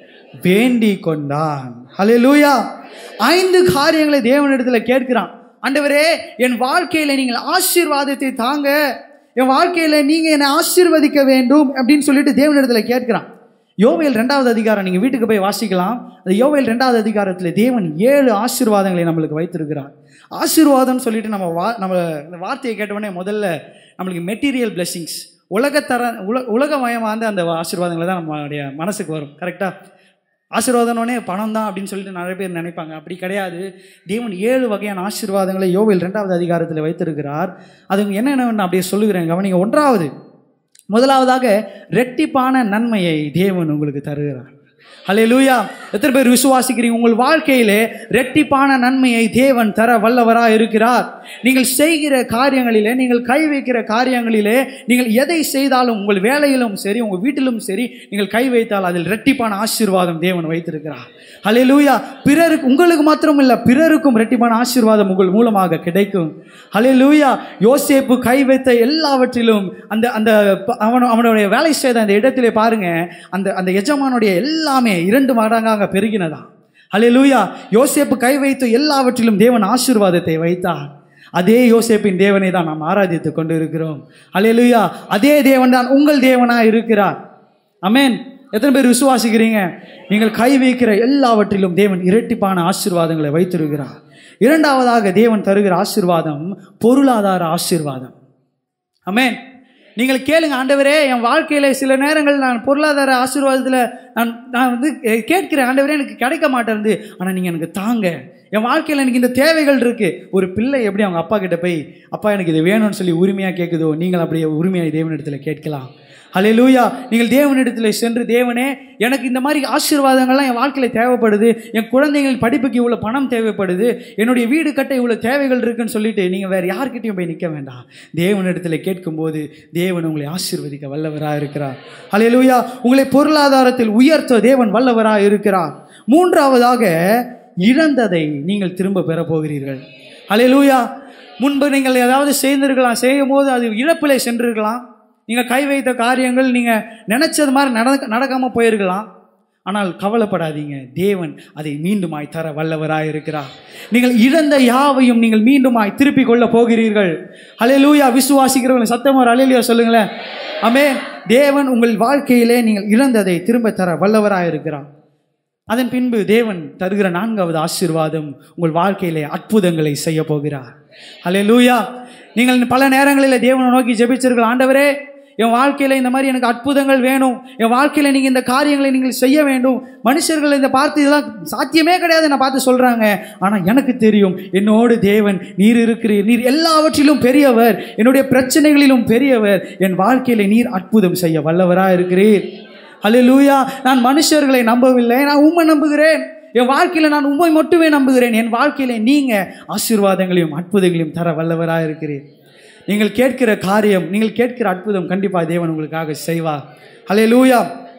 வேண்டிக் கொண்டான் ஹalleluya ஐந்து காரியங்களை தேவனிடத்துல கேட்கிறான் ஆண்டவரே என் வாழ்க்கையில நீங்கள் ஆசீர்வாதத்தை தாங்க என் வாழ்க்கையில நீங்க என்னை ஆசீர்வதிக்க வேண்டும் அப்படின்னு சொல்லிட்டு தேவனிடத்துல கேட்கிறான் யோவேல் ரெண்டாவது அதிகாரம் நீங்க வீட்டுக்கு போய் வாசிக்கலாம் அந்த யோவேல் ரெண்டாவது அதிகாரத்துல தேவன் ஏழு ஆசீர்வாதங்களை நம்மளுக்கு வைத்திருக்கிறார் ஆசீர்வாதம்னு சொல்லிட்டு நம்ம வா நம்ம இந்த வார்த்தையை கேட்டவுடனே முதல்ல நம்மளுக்கு மெட்டீரியல் பிளெஸிங்ஸ் உலகத்தர உல உலகமயமார்ந்த அந்த ஆசீர்வாதங்களை தான் நம்மளுடைய மனசுக்கு வரும் கரெக்டாக ஆசீர்வாதம்னே பணம் தான் அப்படின்னு சொல்லிட்டு நிறைய பேர் நினைப்பாங்க அப்படி கிடையாது தேவன் ஏழு வகையான ஆசீர்வாதங்களை யோவேல் ரெண்டாவது அதிகாரத்தில் வைத்திருக்கிறார் அது என்னென்னு அப்படியே சொல்லுகிறேன் கவனிங்க ஒன்றாவது முதலாவதாக ரெட்டிப்பான நன்மையை தேவன் உங்களுக்கு தருகிறார் ஹalleluya எத்தனை பேர் விசுவாசிக்கிறீங்க உங்கள் வாழ்க்கையிலே ரெட்டிப்பான நன்மையை தேவன் தர வல்லவராக இருக்கிறார் நீங்கள் செய்கிற காரியங்களிலே நீங்கள் கை வைக்கிற காரியங்களிலே நீங்கள் எதை செய்தாலும் உங்கள் வேலையிலும் சரி உங்கள் வீட்டிலும் சரி நீங்கள் கை வைத்தால் அதில் ரெட்டிப்பான ஆசீர்வாதம் தேவன் வைத்திருக்கிறார் ஹalleluya பிறருக்கு உங்களுக்கு மாத்திரம் இல்லை பிறருக்கும் ரெட்டிப்பான ஆசீர்வாதம் உங்கள் மூலமாக கிடைக்கும் ஹalleluya யோசேப்பு கை வைத்த எல்லாவற்றிலும் அந்த அந்த ப- அவன் அவனுடைய வேலை செய்த அந்த இடத்திலே பாருங்க அந்த அந்த எஜமானுடைய எல்லாமே இரண்டு மடங்காக பெருகினதா ஹalleluya யோசேப்பு கை வைத்த எல்லாவற்றிலும் தேவன் ஆசீர்வாதத்தை வைத்தார் அதே யோசேப்பின் தேவனை தான் நாம் ஆராதித்துக் கொண்டு இருக்கிறோம் ஹalleluya அதே தேவன் தான் உங்கள் தேவனாக இருக்கிறார் அமேன் எத்தனை பேர் விசுவாசிக்கிறீங்க நீங்கள் கை வைக்கிற எல்லாவற்றிலும் தேவன் இரட்டிப்பான ஆசீர்வாதங்களை வைத்திருக்கிறார் இரண்டாவதாக தேவன் தருகிற ஆசீர்வாதம் பொருளாதார ஆசீர்வாதம் அமேன் நீங்கள் கேளுங்க ஆண்டவரே என் வாழ்க்கையில சில நேரங்கள் நான் பொருளாதார ஆசீர்வாதத்தில் நான் நான் வந்து அஹ், கேட்கிறேன் ஆண்டவரே எனக்கு கிடைக்க மாட்டேங்குது ஆனால் நீங்கள் எனக்கு தாங்க என் வாழ்க்கையில் எனக்கு இந்த தேவைகள் இருக்கு ஒரு பிள்ளை எப்படி அவங்க அப்பா கிட்ட போய் அப்பா எனக்கு இது வேணும்னு சொல்லி உரிமையாக கேட்குதோ நீங்கள் அப்படியே உரிமையாக தேவனிடத்தில் கேட்கலாம் ஹalleluya நீங்கள் தேவனிடத்தில் சென்று தேவனே எனக்கு இந்த மாதிரி ஆசீர்வாதங்கள்லாம் என் வாழ்க்கையில் தேவைப்படுது என் குழந்தைகள் படிப்புக்கு இவ்வளோ பணம் தேவைப்படுது என்னுடைய வீடு கட்ட இவ்வளோ தேவைகள் இருக்குன்னு சொல்லிட்டு நீங்கள் வேறு யார்கிட்டயும் போய் நிற்க வேண்டாம் தேவனிடத்தில் கேட்கும்போது தேவன் உங்களை ஆசீர்வதிக்க வல்லவராக இருக்கிறார் ஹalleluya உங்களை பொருளாதாரத்தில் உயர்த்த தேவன் வல்லவராக இருக்கிறார் மூன்றாவதாக இழந்ததை நீங்கள் திரும்ப பெறப் போகிறீர்கள் ஹalleluya முன்பு நீங்கள் ஏதாவது செய்திருக்கலாம் செய்யும் போது அது இழப்பிலே சென்றிருக்கலாம் நீங்கள் கை வைத்த காரியங்கள் நீங்கள் நினைச்சது மாதிரி நடக்க நடக்காமல் போயிருக்கலாம் ஆனால் கவலைப்படாதீங்க தேவன் அதை மீண்டுமாய் தர வல்லவராய் இருக்கிறார் நீங்கள் இழந்த யாவையும் நீங்கள் மீண்டுமாய் திருப்பிக் கொள்ள போகிறீர்கள் ஹalleluya விசுவாசிக்கிறவங்க சத்தமா ஒரு ஹalleluya சொல்லுங்களேன் ஆமே தேவன் உங்கள் வாழ்க்கையிலே நீங்கள் இழந்ததை திரும்ப தர வல்லவராய் இருக்கிறார் அதன் பின்பு தேவன் தருகிற நான்காவது ஆசீர்வாதம் உங்கள் வாழ்க்கையிலே அற்புதங்களை செய்ய போகிறார் ஹalleluya நீங்கள் பல நேரங்களில் தேவனை நோக்கி ஜெபிச்சிருக்கலாம் ஆண்டவரே என் வாழ்க்கையில் இந்த மாதிரி எனக்கு அற்புதங்கள் வேணும் என் வாழ்க்கையில் நீங்கள் இந்த காரியங்களை நீங்கள் செய்ய வேண்டும் மனுஷர்கள் இந்த பார்த்து இதெல்லாம் சாத்தியமே கிடையாது நான் பார்த்து சொல்கிறாங்க ஆனால் எனக்கு தெரியும் என்னோடு தேவன் நீர் இருக்கிறீர் நீர் எல்லாவற்றிலும் பெரியவர் என்னுடைய பிரச்சனைகளிலும் பெரியவர் என் வாழ்க்கையில் நீர் அற்புதம் செய்ய வல்லவராக இருக்கிறீர் ஹalleluya நான் மனுஷர்களை நம்பவில்லை நான் உண்மை நம்புகிறேன் என் வாழ்க்கையில் நான் உண்மை மட்டுமே நம்புகிறேன் என் வாழ்க்கையில நீங்க ஆசீர்வாதங்களையும் அற்புதங்களையும் தர வல்லவராக இருக்கிறீர் நீங்கள் கேட்கிற காரியம் நீங்கள் கேட்கிற அற்புதம் கண்டிப்பாக தேவன் உங்களுக்காக செய்வார் ஹalleluya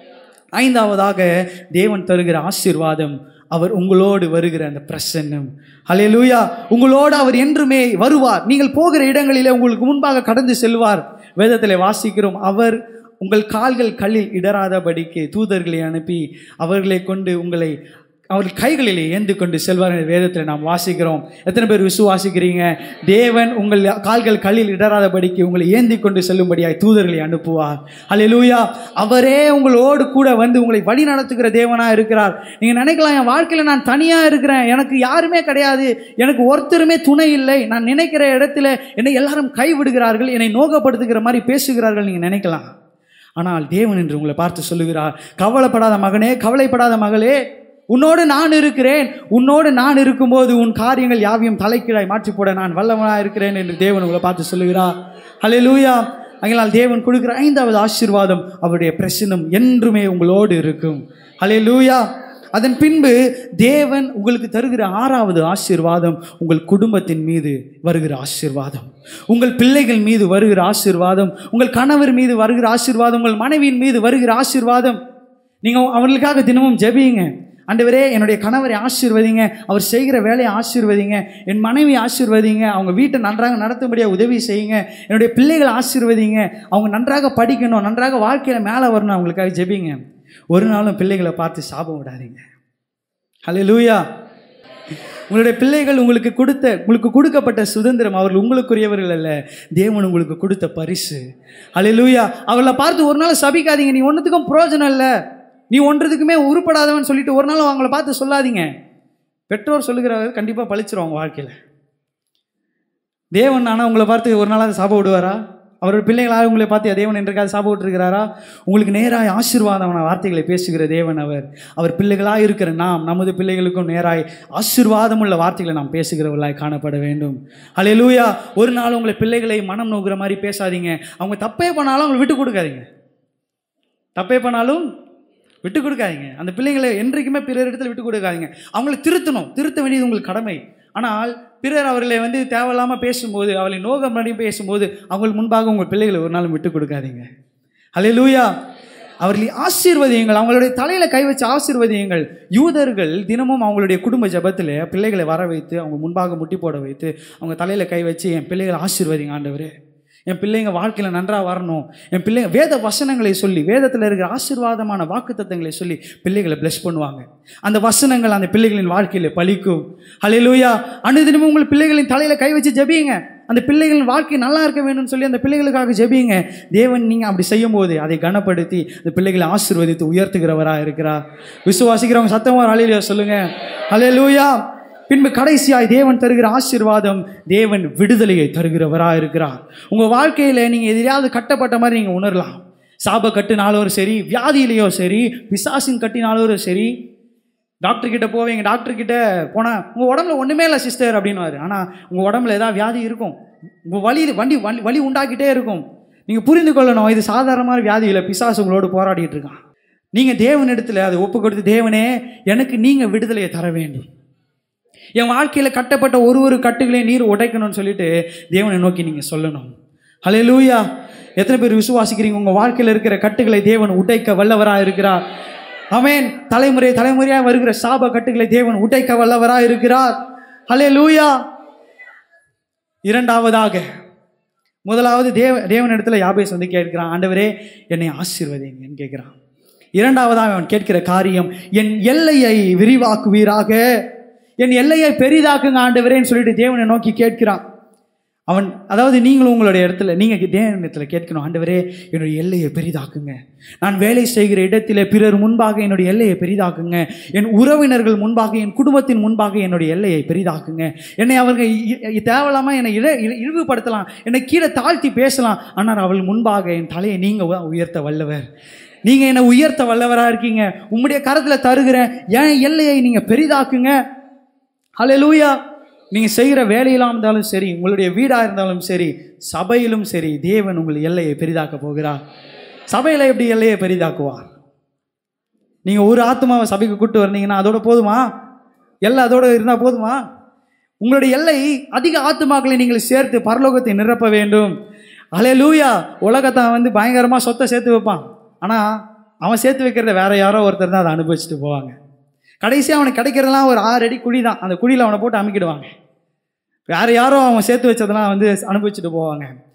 ஐந்தாவதாக தேவன் தருகிற ஆசீர்வாதம் அவர் உங்களோடு வருகிற அந்த பிரசன்னம் ஹalleluya உங்களோடு அவர் என்றுமே வருவார் நீங்கள் போகிற இடங்களிலே உங்களுக்கு முன்பாக கடந்து செல்வார் வேதத்தில் வாசிக்கிறோம் அவர் உங்கள் கால்கள் கல்லில் இடராதபடிக்கு தூதர்களை அனுப்பி அவர்களை கொண்டு உங்களை அவர் கைகளிலே ஏந்து கொண்டு செல்வார் என்ற வேதத்தில் நாம் வாசிக்கிறோம் எத்தனை பேர் விசுவாசிக்கிறீங்க தேவன் உங்கள் கால்கள் கல்லில் இடராதபடிக்கு உங்களை ஏந்தி கொண்டு செல்லும்படியாய் தூதர்களை அனுப்புவார் அல்லேலூயா அவரே உங்களோடு கூட வந்து உங்களை வழி நடத்துகிற தேவனா இருக்கிறார் நீங்க நினைக்கலாம் என் வாழ்க்கையில நான் தனியா இருக்கிறேன் எனக்கு யாருமே கிடையாது எனக்கு ஒருத்தருமே துணை இல்லை நான் நினைக்கிற இடத்துல என்னை எல்லாரும் கைவிடுகிறார்கள் என்னை நோகப்படுத்துகிற மாதிரி பேசுகிறார்கள் நீங்க நினைக்கலாம் ஆனால் தேவன் என்று உங்களை பார்த்து சொல்லுகிறார் கவலைப்படாத மகனே கவலைப்படாத மகளே உன்னோடு நான் இருக்கிறேன் உன்னோடு நான் இருக்கும்போது உன் காரியங்கள் யாவையும் தலைக்கீழாய் மாற்றி போட நான் வல்லவனாக இருக்கிறேன் என்று தேவன் உங்களை பார்த்து சொல்லுகிறார் ஹalleluya அங்கனால் தேவன் கொடுக்கிற ஐந்தாவது ஆசீர்வாதம் அவருடைய பிரசனம் என்றுமே உங்களோடு இருக்கும் ஹalleluya அதன் பின்பு தேவன் உங்களுக்கு தருகிற ஆறாவது ஆசீர்வாதம் உங்கள் குடும்பத்தின் மீது வருகிற ஆசீர்வாதம் உங்கள் பிள்ளைகள் மீது வருகிற ஆசீர்வாதம் உங்கள் கணவர் மீது வருகிற ஆசீர்வாதம் உங்கள் மனைவியின் மீது வருகிற ஆசீர்வாதம் நீங்கள் அவர்களுக்காக தினமும் ஜெபியுங்க ஆண்டவரே என்னுடைய கணவரை ஆசீர்வதிங்க அவர் செய்கிற வேலையை ஆசீர்வதிங்க என் மனைவி ஆசீர்வதிங்க அவங்க வீட்டை நன்றாக நடத்தும்படியாக உதவி செய்யுங்க என்னுடைய பிள்ளைகளை ஆசீர்வதிங்க அவங்க நன்றாக படிக்கணும் நன்றாக வாழ்க்கையில் மேலே வரணும் அவங்களுக்காக ஜெபிங்க ஒரு நாளும் பிள்ளைகளை பார்த்து சாபம் விடாதீங்க ஹalleluya உங்களுடைய பிள்ளைகள் உங்களுக்கு கொடுத்த உங்களுக்கு கொடுக்கப்பட்ட சுதந்திரம் அவர்கள் உங்களுக்குரியவர்கள் அல்ல தேவன் உங்களுக்கு கொடுத்த பரிசு ஹalleluya அவளை பார்த்து ஒரு நாள் சபிக்காதீங்க நீ ஒன்றுத்துக்கும் பிரயோஜனம் இல்லை நீ ஒன்றதுக்குமே உருப்படாதவன் சொல்லிட்டு ஒரு நாள் அவங்கள பார்த்து சொல்லாதீங்க பெற்றோர் சொல்லுகிறவர் கண்டிப்பாக பழிச்சிரும் அவங்க வாழ்க்கையில் தேவன் ஆனால் உங்களை பார்த்து ஒரு நாளாவது சாபம் விடுவாரா அவரோட பிள்ளைகளாக உங்களை பார்த்து தேவன் என்றைக்காவது சாபம் விட்டுருக்கிறாரா உங்களுக்கு நேராய் ஆசீர்வாதமான வார்த்தைகளை பேசுகிற தேவன் அவர் அவர் பிள்ளைகளாக இருக்கிற நாம் நமது பிள்ளைகளுக்கும் நேராய் ஆசீர்வாதமுள்ள வார்த்தைகளை நாம் பேசுகிறவர்களாய் காணப்பட வேண்டும் அல்லேலூயா ஒரு நாள் உங்களை பிள்ளைகளை மனம் நோக்குற மாதிரி பேசாதீங்க அவங்க தப்பே பண்ணாலும் அவங்களை விட்டு கொடுக்காதீங்க தப்பே பண்ணாலும் விட்டு கொடுக்காதீங்க அந்த பிள்ளைங்களை என்றைக்குமே பிறர் இடத்துல விட்டு கொடுக்காதீங்க அவங்களை திருத்தணும் திருத்த வேண்டியது உங்களுக்கு கடமை ஆனால் பிறர் அவர்களை வந்து தேவையில்லாமல் பேசும்போது அவளை நோகம் பண்ணி பேசும்போது அவங்களுக்கு முன்பாக உங்கள் பிள்ளைகளை ஒரு நாளும் விட்டு கொடுக்காதீங்க அல்லேலூயா அவர்களை ஆசீர்வதியுங்கள் அவங்களுடைய தலையில் கை வச்சு ஆசீர்வதியுங்கள் யூதர்கள் தினமும் அவங்களுடைய குடும்ப ஜபத்தில் பிள்ளைகளை வர வைத்து அவங்க முன்பாக முட்டி போட வைத்து அவங்க தலையில் கை வச்சு என் பிள்ளைகளை ஆசீர்வதிங்க ஆண்டவரே என் பிள்ளைங்க வாழ்க்கையில் நன்றாக வரணும் என் பிள்ளைங்க வேத வசனங்களை சொல்லி வேதத்தில் இருக்கிற ஆசீர்வாதமான வாக்குத்தத்தங்களை சொல்லி பிள்ளைகளை bless பண்ணுவாங்க அந்த வசனங்கள் அந்த பிள்ளைகளின் வாழ்க்கையில் பலிக்கும் ஹalleluya அனுதினமும் உங்கள் பிள்ளைகளின் தலையில் கை வச்சு ஜெபியுங்க அந்த பிள்ளைகளின் வாழ்க்கை நல்லா இருக்க வேணும்னு சொல்லி அந்த பிள்ளைகளுக்காக ஜெபியுங்க தேவன் நீங்கள் அப்படி செய்யும் போது அதை கனப்படுத்தி அந்த பிள்ளைகளை ஆசீர்வதித்து உயர்த்துகிறவராக இருக்கிறார் விசுவாசிக்கிறவங்க சத்தமாக ஹalleluya சொல்லுங்க ஹalleluya பின்பு கடைசியாய் தேவன் தருகிற ஆசீர்வாதம் தேவன் விடுதலையை தருகிறவராக இருக்கிறார் உங்கள் வாழ்க்கையில் நீங்கள் எதிராவது கட்டப்பட்ட மாதிரி நீங்கள் உணரலாம் சாப கட்டுனாலும் சரி வியாதியிலையோ சரி பிசாசின் கட்டினாலும் சரி டாக்டர் கிட்ட போவீங்க டாக்டர் கிட்ட போனால் உங்கள் உடம்புல ஒன்றுமே இல்லை சிஸ்டர் அப்படின்னுவாரு ஆனால் உங்கள் உடம்புல ஏதாவது வியாதி இருக்கும் உங்கள் வலி வண்டி வலி வலி உண்டாக்கிட்டே இருக்கும் நீங்கள் புரிந்து கொள்ளணும் இது சாதாரணமான வியாதி இல்லை பிசாசு உங்களோடு போராடிட்டு இருக்கான் நீங்கள் தேவனிடத்தில் அதை ஒப்பு கொடுத்து தேவனே எனக்கு நீங்கள் விடுதலையை தர வேண்டும் என் வாழ்க்கையில் கட்டப்பட்ட ஒரு ஒரு கட்டுகளையும் நீர் உடைக்கணும்னு சொல்லிட்டு தேவனை நோக்கி நீங்கள் சொல்லணும் ஹalleluya எத்தனை பேர் விசுவாசிக்கிறீங்க உங்கள் வாழ்க்கையில் இருக்கிற கட்டுகளை தேவன் உடைக்க வல்லவராக இருக்கிறார் ஆமென் தலைமுறை தலைமுறையாக வருகிற சாப கட்டுகளை தேவன் உடைக்க வல்லவராக இருக்கிறார் ஹalleluya இரண்டாவதாக முதலாவது தேவ தேவனிடத்தில் யாபேஸ் வந்து கேட்கிறான் ஆண்டவரே என்னை ஆசீர்வதிங்கன்னு கேட்கிறான் இரண்டாவதாக அவன் கேட்கிற காரியம் என் எல்லையை விரிவாக்குவீராக என் எல்லையை பெரிதாக்குங்க ஆண்டவரேன்னு சொல்லிட்டு தேவனை நோக்கி கேட்கிறான் அவன் அதாவது நீங்களும் உங்களுடைய இடத்துல நீங்கள் தேவனிடத்தில் கேட்கணும் ஆண்டவரே என்னுடைய எல்லையை பெரிதாக்குங்க நான் வேலை செய்கிற இடத்துல பிறர் முன்பாக என்னுடைய எல்லையை பெரிதாக்குங்க என் உறவினர்கள் முன்பாக என் குடும்பத்தின் முன்பாக என்னுடைய எல்லையை பெரிதாக்குங்க என்னை அவர்கள் இ- இ- தேவையில்லாம என்னை இழ இழ- இழிவுபடுத்தலாம் என்னை கீழே தாழ்த்தி பேசலாம் ஆனால் அவள் முன்பாக என் தலையை நீங்கள் உயர்த்த வல்லவர் நீங்கள் என்னை உயர்த்த வல்லவராக இருக்கீங்க உம்முடைய கரத்தில் தருகிறேன் என் எல்லையை நீங்கள் பெரிதாக்குங்க ஹalleluya நீங்கள் செய்கிற வேலையிலாம் இருந்தாலும் சரி உங்களுடைய வீடாக இருந்தாலும் சரி சபையிலும் சரி தேவன் உங்கள் எல்லையை பெரிதாக்க போகிறார் சபையில் எப்படி எல்லையை பெரிதாக்குவார் நீங்கள் ஒரு ஆத்மாவை சபைக்கு கூட்டு வந்தீங்கன்னா அதோட போதுமா எல்லை அதோட இருந்தால் போதுமா உங்களுடைய எல்லை அதிக ஆத்துமாக்களை நீங்கள் சேர்த்து பரலோகத்தை நிரப்ப வேண்டும் ஹalleluya உலகத்தை அவன் வந்து பயங்கரமாக சொத்தை சேர்த்து வைப்பான் ஆனால் அவன் சேர்த்து வைக்கிறத வேற யாரோ ஒருத்தர் தான் அதை அனுபவிச்சுட்டு போவாங்க கடைசியாக அவனுக்கு கிடைக்கிறதெல்லாம் ஒரு ஆறு அடி குழி தான் அந்த குழியில் அவனை போட்டு அமைக்கிடுவாங்க வேற யாரோ அவன் சேர்த்து வச்சதெல்லாம் வந்து அனுபவிச்சுட்டு போவாங்க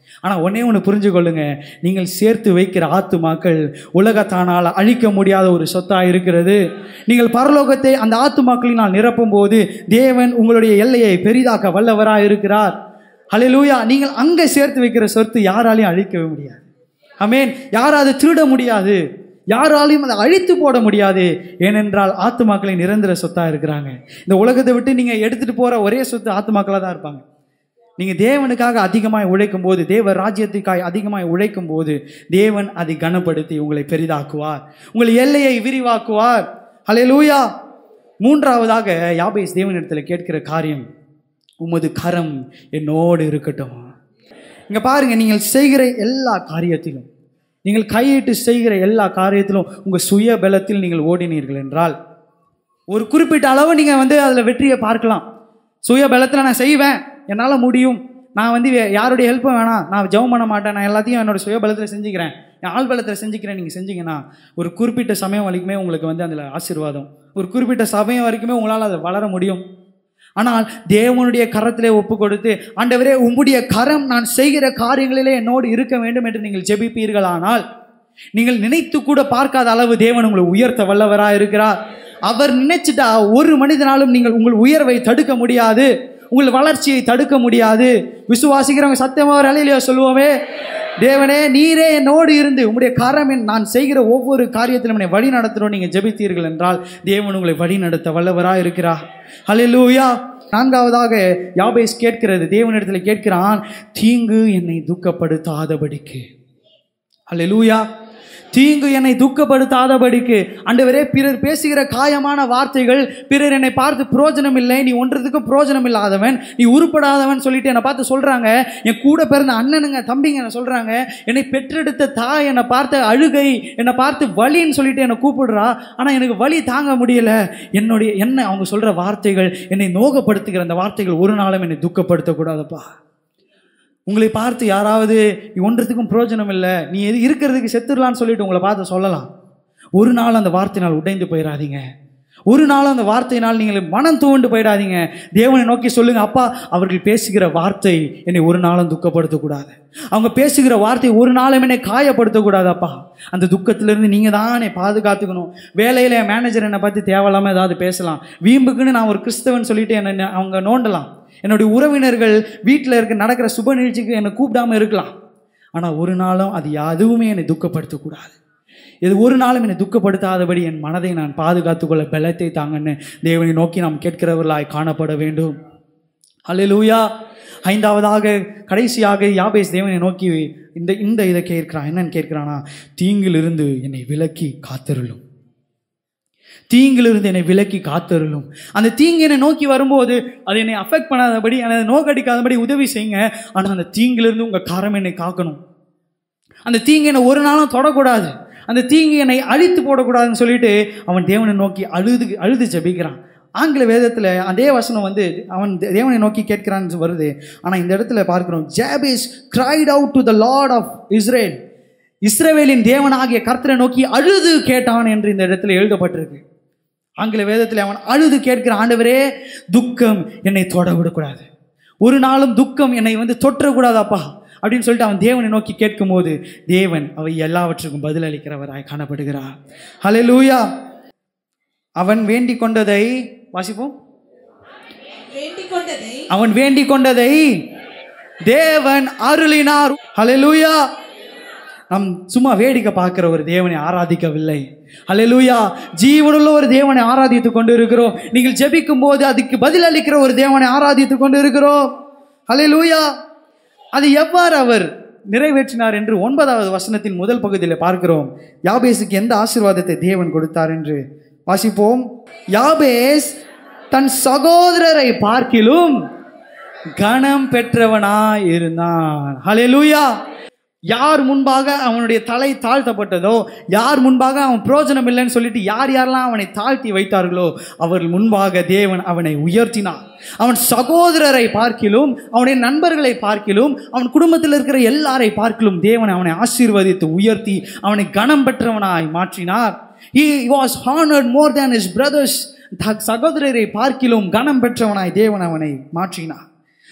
ஆனால் ஒன்னே ஒன்று புரிஞ்சு கொள்ளுங்க நீங்கள் சேர்த்து வைக்கிற ஆத்துமாக்கள் உலகத்தானால் அழிக்க முடியாத ஒரு சொத்தாக இருக்கிறது நீங்கள் பரலோகத்தை அந்த ஆத்துமாக்களினால் நிரப்பும் போது தேவன் உங்களுடைய எல்லையை பெரிதாக்க வல்லவராக இருக்கிறார் ஹalleluya நீங்கள் அங்கே சேர்த்து வைக்கிற சொத்து யாராலையும் அழிக்கவே முடியாது ஆமென் யாரும் அதை திருட முடியாது யாராலையும் அதை அழித்து போட முடியாது ஏனென்றால் ஆத்துமாக்களை நிரந்தர சொத்தா இருக்கிறாங்க இந்த உலகத்தை விட்டு நீங்க எடுத்துட்டு போற ஒரே சொத்து ஆத்துமாக்களாக தான் இருப்பாங்க நீங்க தேவனுக்காக அதிகமாய் உழைக்கும் போது தேவ ராஜ்யத்துக்காய் அதிகமாய் உழைக்கும் போது தேவன் அதை கனப்படுத்தி உங்களை பெரிதாக்குவார் உங்கள் எல்லையை விரிவாக்குவார் ஹalleluya மூன்றாவதாக யாபேஸ் தேவனிடத்தில் கேட்கிற காரியம் உமது கரம் என்னோடு இருக்கட்டும் இங்க பாருங்க நீங்கள் செய்கிற எல்லா காரியத்திலும் நீங்கள் கையிட்டு செய்கிற எல்லா காரியத்திலும் உங்க சுய பலத்தில் நீங்கள் ஓடினீர்கள் என்றால் ஒரு குறிப்பிட்ட அளவு நீங்க வந்து அதில் வெற்றியை பார்க்கலாம் சுய பலத்தில் நான் செய்வேன் என்னால் முடியும் நான் வந்து வே- யாருடைய ஹெல்ப்பும் வேணாம் நான் ஜெபம் பண்ண மாட்டேன் நான் எல்லாத்தையும் என்னோட சுய பலத்தில் செஞ்சுக்கிறேன் என் ஆள் பலத்தில் செஞ்சுக்கிறேன் நீங்கள் செஞ்சீங்கன்னா ஒரு குறிப்பிட்ட சமயம் வரைக்குமே உங்களுக்கு வந்து அதில் ஆசீர்வாதம் ஒரு குறிப்பிட்ட சமயம் வரைக்குமே உங்களால் அதை வளர முடியும் ஆனால் தேவனுடைய கரத்திலே ஒப்பு கொடுத்து ஆண்டவரே உம்முடைய கரம் நான் செய்கிற காரியங்களிலே என்னோடு இருக்க வேண்டும் என்று நீங்கள் ஜெபிப்பீர்களானால் நீங்கள் நினைத்து கூட பார்க்காத அளவு தேவன் உங்களை உயர்த்த வல்லவராக இருக்கிறார் அவர் நினைச்சிட்டா ஒரு மனிதனாலும் நீங்கள் உங்கள் உயர்வை தடுக்க முடியாது உங்கள் வளர்ச்சியை தடுக்க முடியாது விசுவாசிக்கிறவங்க சத்தியமா ஒரு அலையிலையோ சொல்லுவோமே தேவனே நீரே என்னோடு இருந்து உம்முடைய கரம் என் நான் செய்கிற ஒவ்வொரு காரியத்திலும் என்னை வழி நடத்தணும் நீங்கள் ஜெபித்தீர்கள் என்றால் தேவன் உங்களை வழி நடத்த வல்லவராக இருக்கிறார் ஹalleluya நான்காவதாக யாபேஸ் கேட்கிறது தேவனிடத்தில் கேட்கிறான் தீங்கு என்னை துக்கப்படுத்தாதபடிக்கு ஹalleluya தீங்கு என்னை துக்கப்படுத்தாதபடிக்கு ஆண்டவரே பிறர் பேசுகிற காயமான வார்த்தைகள் பிறர் என்னை பார்த்து பிரயோஜனம் இல்லை நீ ஒன்றதுக்கும் பிரயோஜனம் இல்லாதவன் நீ உருப்படாதவன் சொல்லிட்டு என்னை பார்த்து சொல்றாங்க என் கூட பிறந்த அண்ணனுங்க தம்பிங்க என்ன சொல்றாங்க என்னை பெற்றெடுத்த தாய் என்னை பார்த்த அழுகை என்னை பார்த்து வலின்னு சொல்லிட்டு என்னை கூப்பிடுறா ஆனால் எனக்கு வலி தாங்க முடியல என்னுடைய என்ன அவங்க சொல்ற வார்த்தைகள் என்னை நோகப்படுத்துகிற அந்த வார்த்தைகள் ஒரு நாளும் என்னை துக்கப்படுத்தக்கூடாதப்பா உங்களை பார்த்து யாராவது நீ ஒன்றத்துக்கும் பிரயோஜனம் இல்லை நீ எது இருக்கிறதுக்கு செத்துடலான்னு சொல்லிட்டு உங்களை பார்த்து சொல்லலாம் ஒரு நாள் அந்த வார்த்தையினால் உடைந்து போயிடாதீங்க ஒரு நாள் அந்த வார்த்தையினால் நீங்கள் மனம் துவண்டு போயிடாதீங்க தேவனை நோக்கி சொல்லுங்க அப்பா அவர்கள் பேசுகிற வார்த்தை என்னை ஒரு நாளும் துக்கப்படுத்தக்கூடாது அவங்க பேசுகிற வார்த்தை ஒரு நாளும் என்னை காயப்படுத்தக்கூடாது அப்பா அந்த துக்கத்திலிருந்து நீங்கள் தான் என்னை பாதுகாத்துக்கணும் வேலையில் என் மேனேஜர் என்னை பற்றி தேவையில்லாமல் ஏதாவது பேசலாம் வீம்புக்குன்னு நான் ஒரு கிறிஸ்தவன் சொல்லிட்டு என்னை அவங்க நோண்டலாம் என்னுடைய உறவினர்கள் வீட்டில் இருக்க நடக்கிற சுப நிகழ்ச்சிக்கு என்னை கூப்பிடாம இருக்கலாம் ஆனால் ஒரு நாளும் அது எதுவுமே என்னை துக்கப்படுத்தக்கூடாது இது ஒரு நாளும் என்னை துக்கப்படுத்தாதபடி என் மனதை நான் பாதுகாத்துக்கொள்ள பலத்தை தாங்கன்னு தேவனை நோக்கி நாம் கேட்கிறவர்களாய் காணப்பட வேண்டும் அல்லேலூயா ஐந்தாவதாக கடைசியாக யாபேஸ் தேவனை நோக்கி இந்த இந்த இதை கேட்கிறான் என்னன்னு கேட்கிறானா தீங்கிலிருந்து என்னை விலக்கி காத்தருளும் தீங்கிலிருந்து என்னை விலக்கி காத்தருளும் அந்த தீங்கு என்னை நோக்கி வரும்போது அது என்னை அஃபெக்ட் பண்ணாதபடி அதை நோக்கடிக்காதபடி உதவி செய்யுங்க ஆனால் அந்த தீங்கிலிருந்து உங்கள் காரம் என்னை காக்கணும் அந்த தீங்கு என்னை ஒரு நாளும் தொடக்கூடாது அந்த தீங்கு என்னை அழித்து போடக்கூடாதுன்னு சொல்லிட்டு அவன் தேவனை நோக்கி அழுது அழுது ஜெபிக்கிறான் ஆங்கில வேதத்தில் அதே வசனம் வந்து அவன் தே- தேவனை நோக்கி கேட்கிறான்னு வருது ஆனால் இந்த இடத்துல பார்க்கிறோம் Jabez cried out to the Lord of Israel இஸ்ரவேலின் தேவனாகிய கர்த்தரை நோக்கி அழுது கேட்டான் என்று இந்த இடத்துல எழுதப்பட்டிருக்கு ஆங்கில வேதத்தில் அவன் அழுது கேட்கிற ஆண்டவரே துக்கம் என்னை தொட விடக்கூடாது ஒரு நாளும் துக்கம் என்னை வந்து தொற்றக்கூடாதாப்பா அப்படின்னு சொல்லிட்டு அவன் தேவனை நோக்கி கேட்கும்போது தேவன் அவை எல்லாவற்றுக்கும் பதிலளிக்கிறவராய் காணப்படுகிறார் ஹalleluya அவன் வேண்டிக் கொண்டதை வாசிப்போம் வேண்டிக் கொண்டதை அவன் வேண்டிக் கொண்டதை தேவன் அருளினார் ஹalleluya நாம் சும்மா வேடிக்கை பார்க்கிற ஒரு தேவனை ஆராதிக்கவில்லை ஹalleluya ஜீவனுள்ள ஒரு தேவனை ஆராதித்துக் கொண்டு இருக்கிறோம் நீங்கள் ஜெபிக்கும் போது அதுக்கு பதிலளிக்கிற ஒரு தேவனை ஆராதித்துக் கொண்டு இருக்கிறோம் ஹalleluya அது எவ்வாறு அவர் நிறைவேற்றினார் என்று ஒன்பதாவது வசனத்தின் முதல் பகுதியில் பார்க்கிறோம் யாபேஸுக்கு எந்த ஆசீர்வாதத்தை தேவன் கொடுத்தார் என்று வாசிப்போம் யாபேஸ் தன் சகோதரரை பார்க்கிலும் கனம் பெற்றவனாய் இருந்தான் ஹalleluya யார் முன்பாக அவனுடைய தலை தாழ்த்தப்பட்டதோ யார் முன்பாக அவன் பிரயோஜனம் இல்லைன்னு சொல்லிட்டு யார் யாரெல்லாம் அவனை தாழ்த்தி வைத்தார்களோ அவர்கள் முன்பாக தேவன் அவனை உயர்த்தினான் அவன் சகோதரரை பார்க்கிலும் அவனுடைய நண்பர்களை பார்க்கிலும் அவன் குடும்பத்தில் இருக்கிற எல்லாரை பார்க்கிலும் தேவன் அவனை ஆசீர்வதித்து உயர்த்தி அவனை கனம் பெற்றவனாய் மாற்றினார் he was honored more than his brothers த- சகோதரரை பார்க்கிலும் கனம் பெற்றவனாய் தேவன் அவனை மாற்றினார்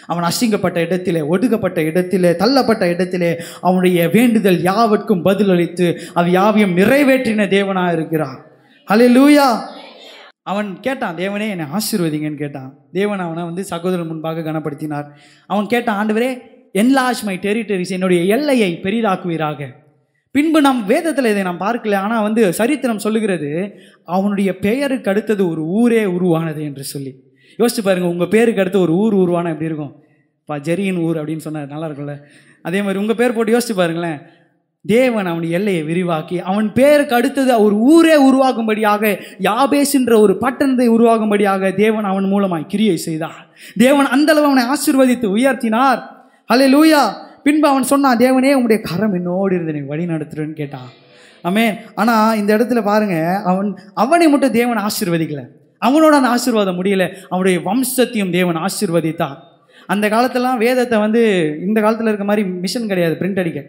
அவன் அசிங்கப்பட்ட இடத்திலே ஒடுக்கப்பட்ட இடத்திலே தள்ளப்பட்ட இடத்திலே அவனுடைய வேண்டுதல் யாவற்கும் பதிலளித்து அது யாவையும் நிறைவேற்றின தேவனாக இருக்கிறார் ஹalleluya அவன் கேட்டான் தேவனே என்னை ஆசீர்வதிங்கன்னு கேட்டான் தேவன் அவனை வந்து சகோதரன் முன்பாக கனப்படுத்தினார் அவன் கேட்டான் ஆண்டவரே enlarge மை டெரிட்டரிஸ் என்னுடைய எல்லையை பெரிதாக்குவீராக பின்பு நாம் வேதத்தில் இதை நாம் பார்க்கல ஆனால் வந்து சரித்திரம் சொல்லுகிறது அவனுடைய பெயருக்கு அடுத்தது ஒரு ஊரே உருவானது என்று சொல்லி யோசிச்சு பாருங்க உங்கள் பேருக்கு அடுத்து ஒரு ஊர் உருவானா எப்படி இருக்கும் பா ஜெரியின் ஊர் அப்படின்னு சொன்னார் நல்லா இருக்கும்ல அதே மாதிரி உங்கள் பேர் போட்டு யோசிச்சு பாருங்களேன் தேவன் அவன் எல்லையை விரிவாக்கி அவன் பேருக்கு அடுத்தது ஒரு ஊரே உருவாகும்படியாக யாபேஸ்ன்ற ஒரு பட்டணத்தை உருவாகும்படியாக தேவன் அவன் மூலமாய் கிரியை செய்தார் தேவன் அந்த அளவு அவனை ஆசீர்வதித்து உயர்த்தினார் ஹலே லூயா பின்பு அவன் சொன்னான் தேவனே உங்களுடைய கரம் என்னோடு இருந்து நீ வழி நடத்துறேன்னு கேட்டான் ஆமென் ஆனால் இந்த இடத்துல பாருங்க அவன் அவனை மட்டும் தேவன் ஆசீர்வதிக்கல அவனோட அந்த ஆசீர்வாதம் முடியல அவனுடைய வம்சத்தையும் தேவன் ஆசீர்வதித்தார் அந்த காலத்துலலாம் வேதத்தை வந்து இந்த காலத்தில் இருக்க மாதிரி மிஷின் கிடையாது பிரிண்ட் அடிக்க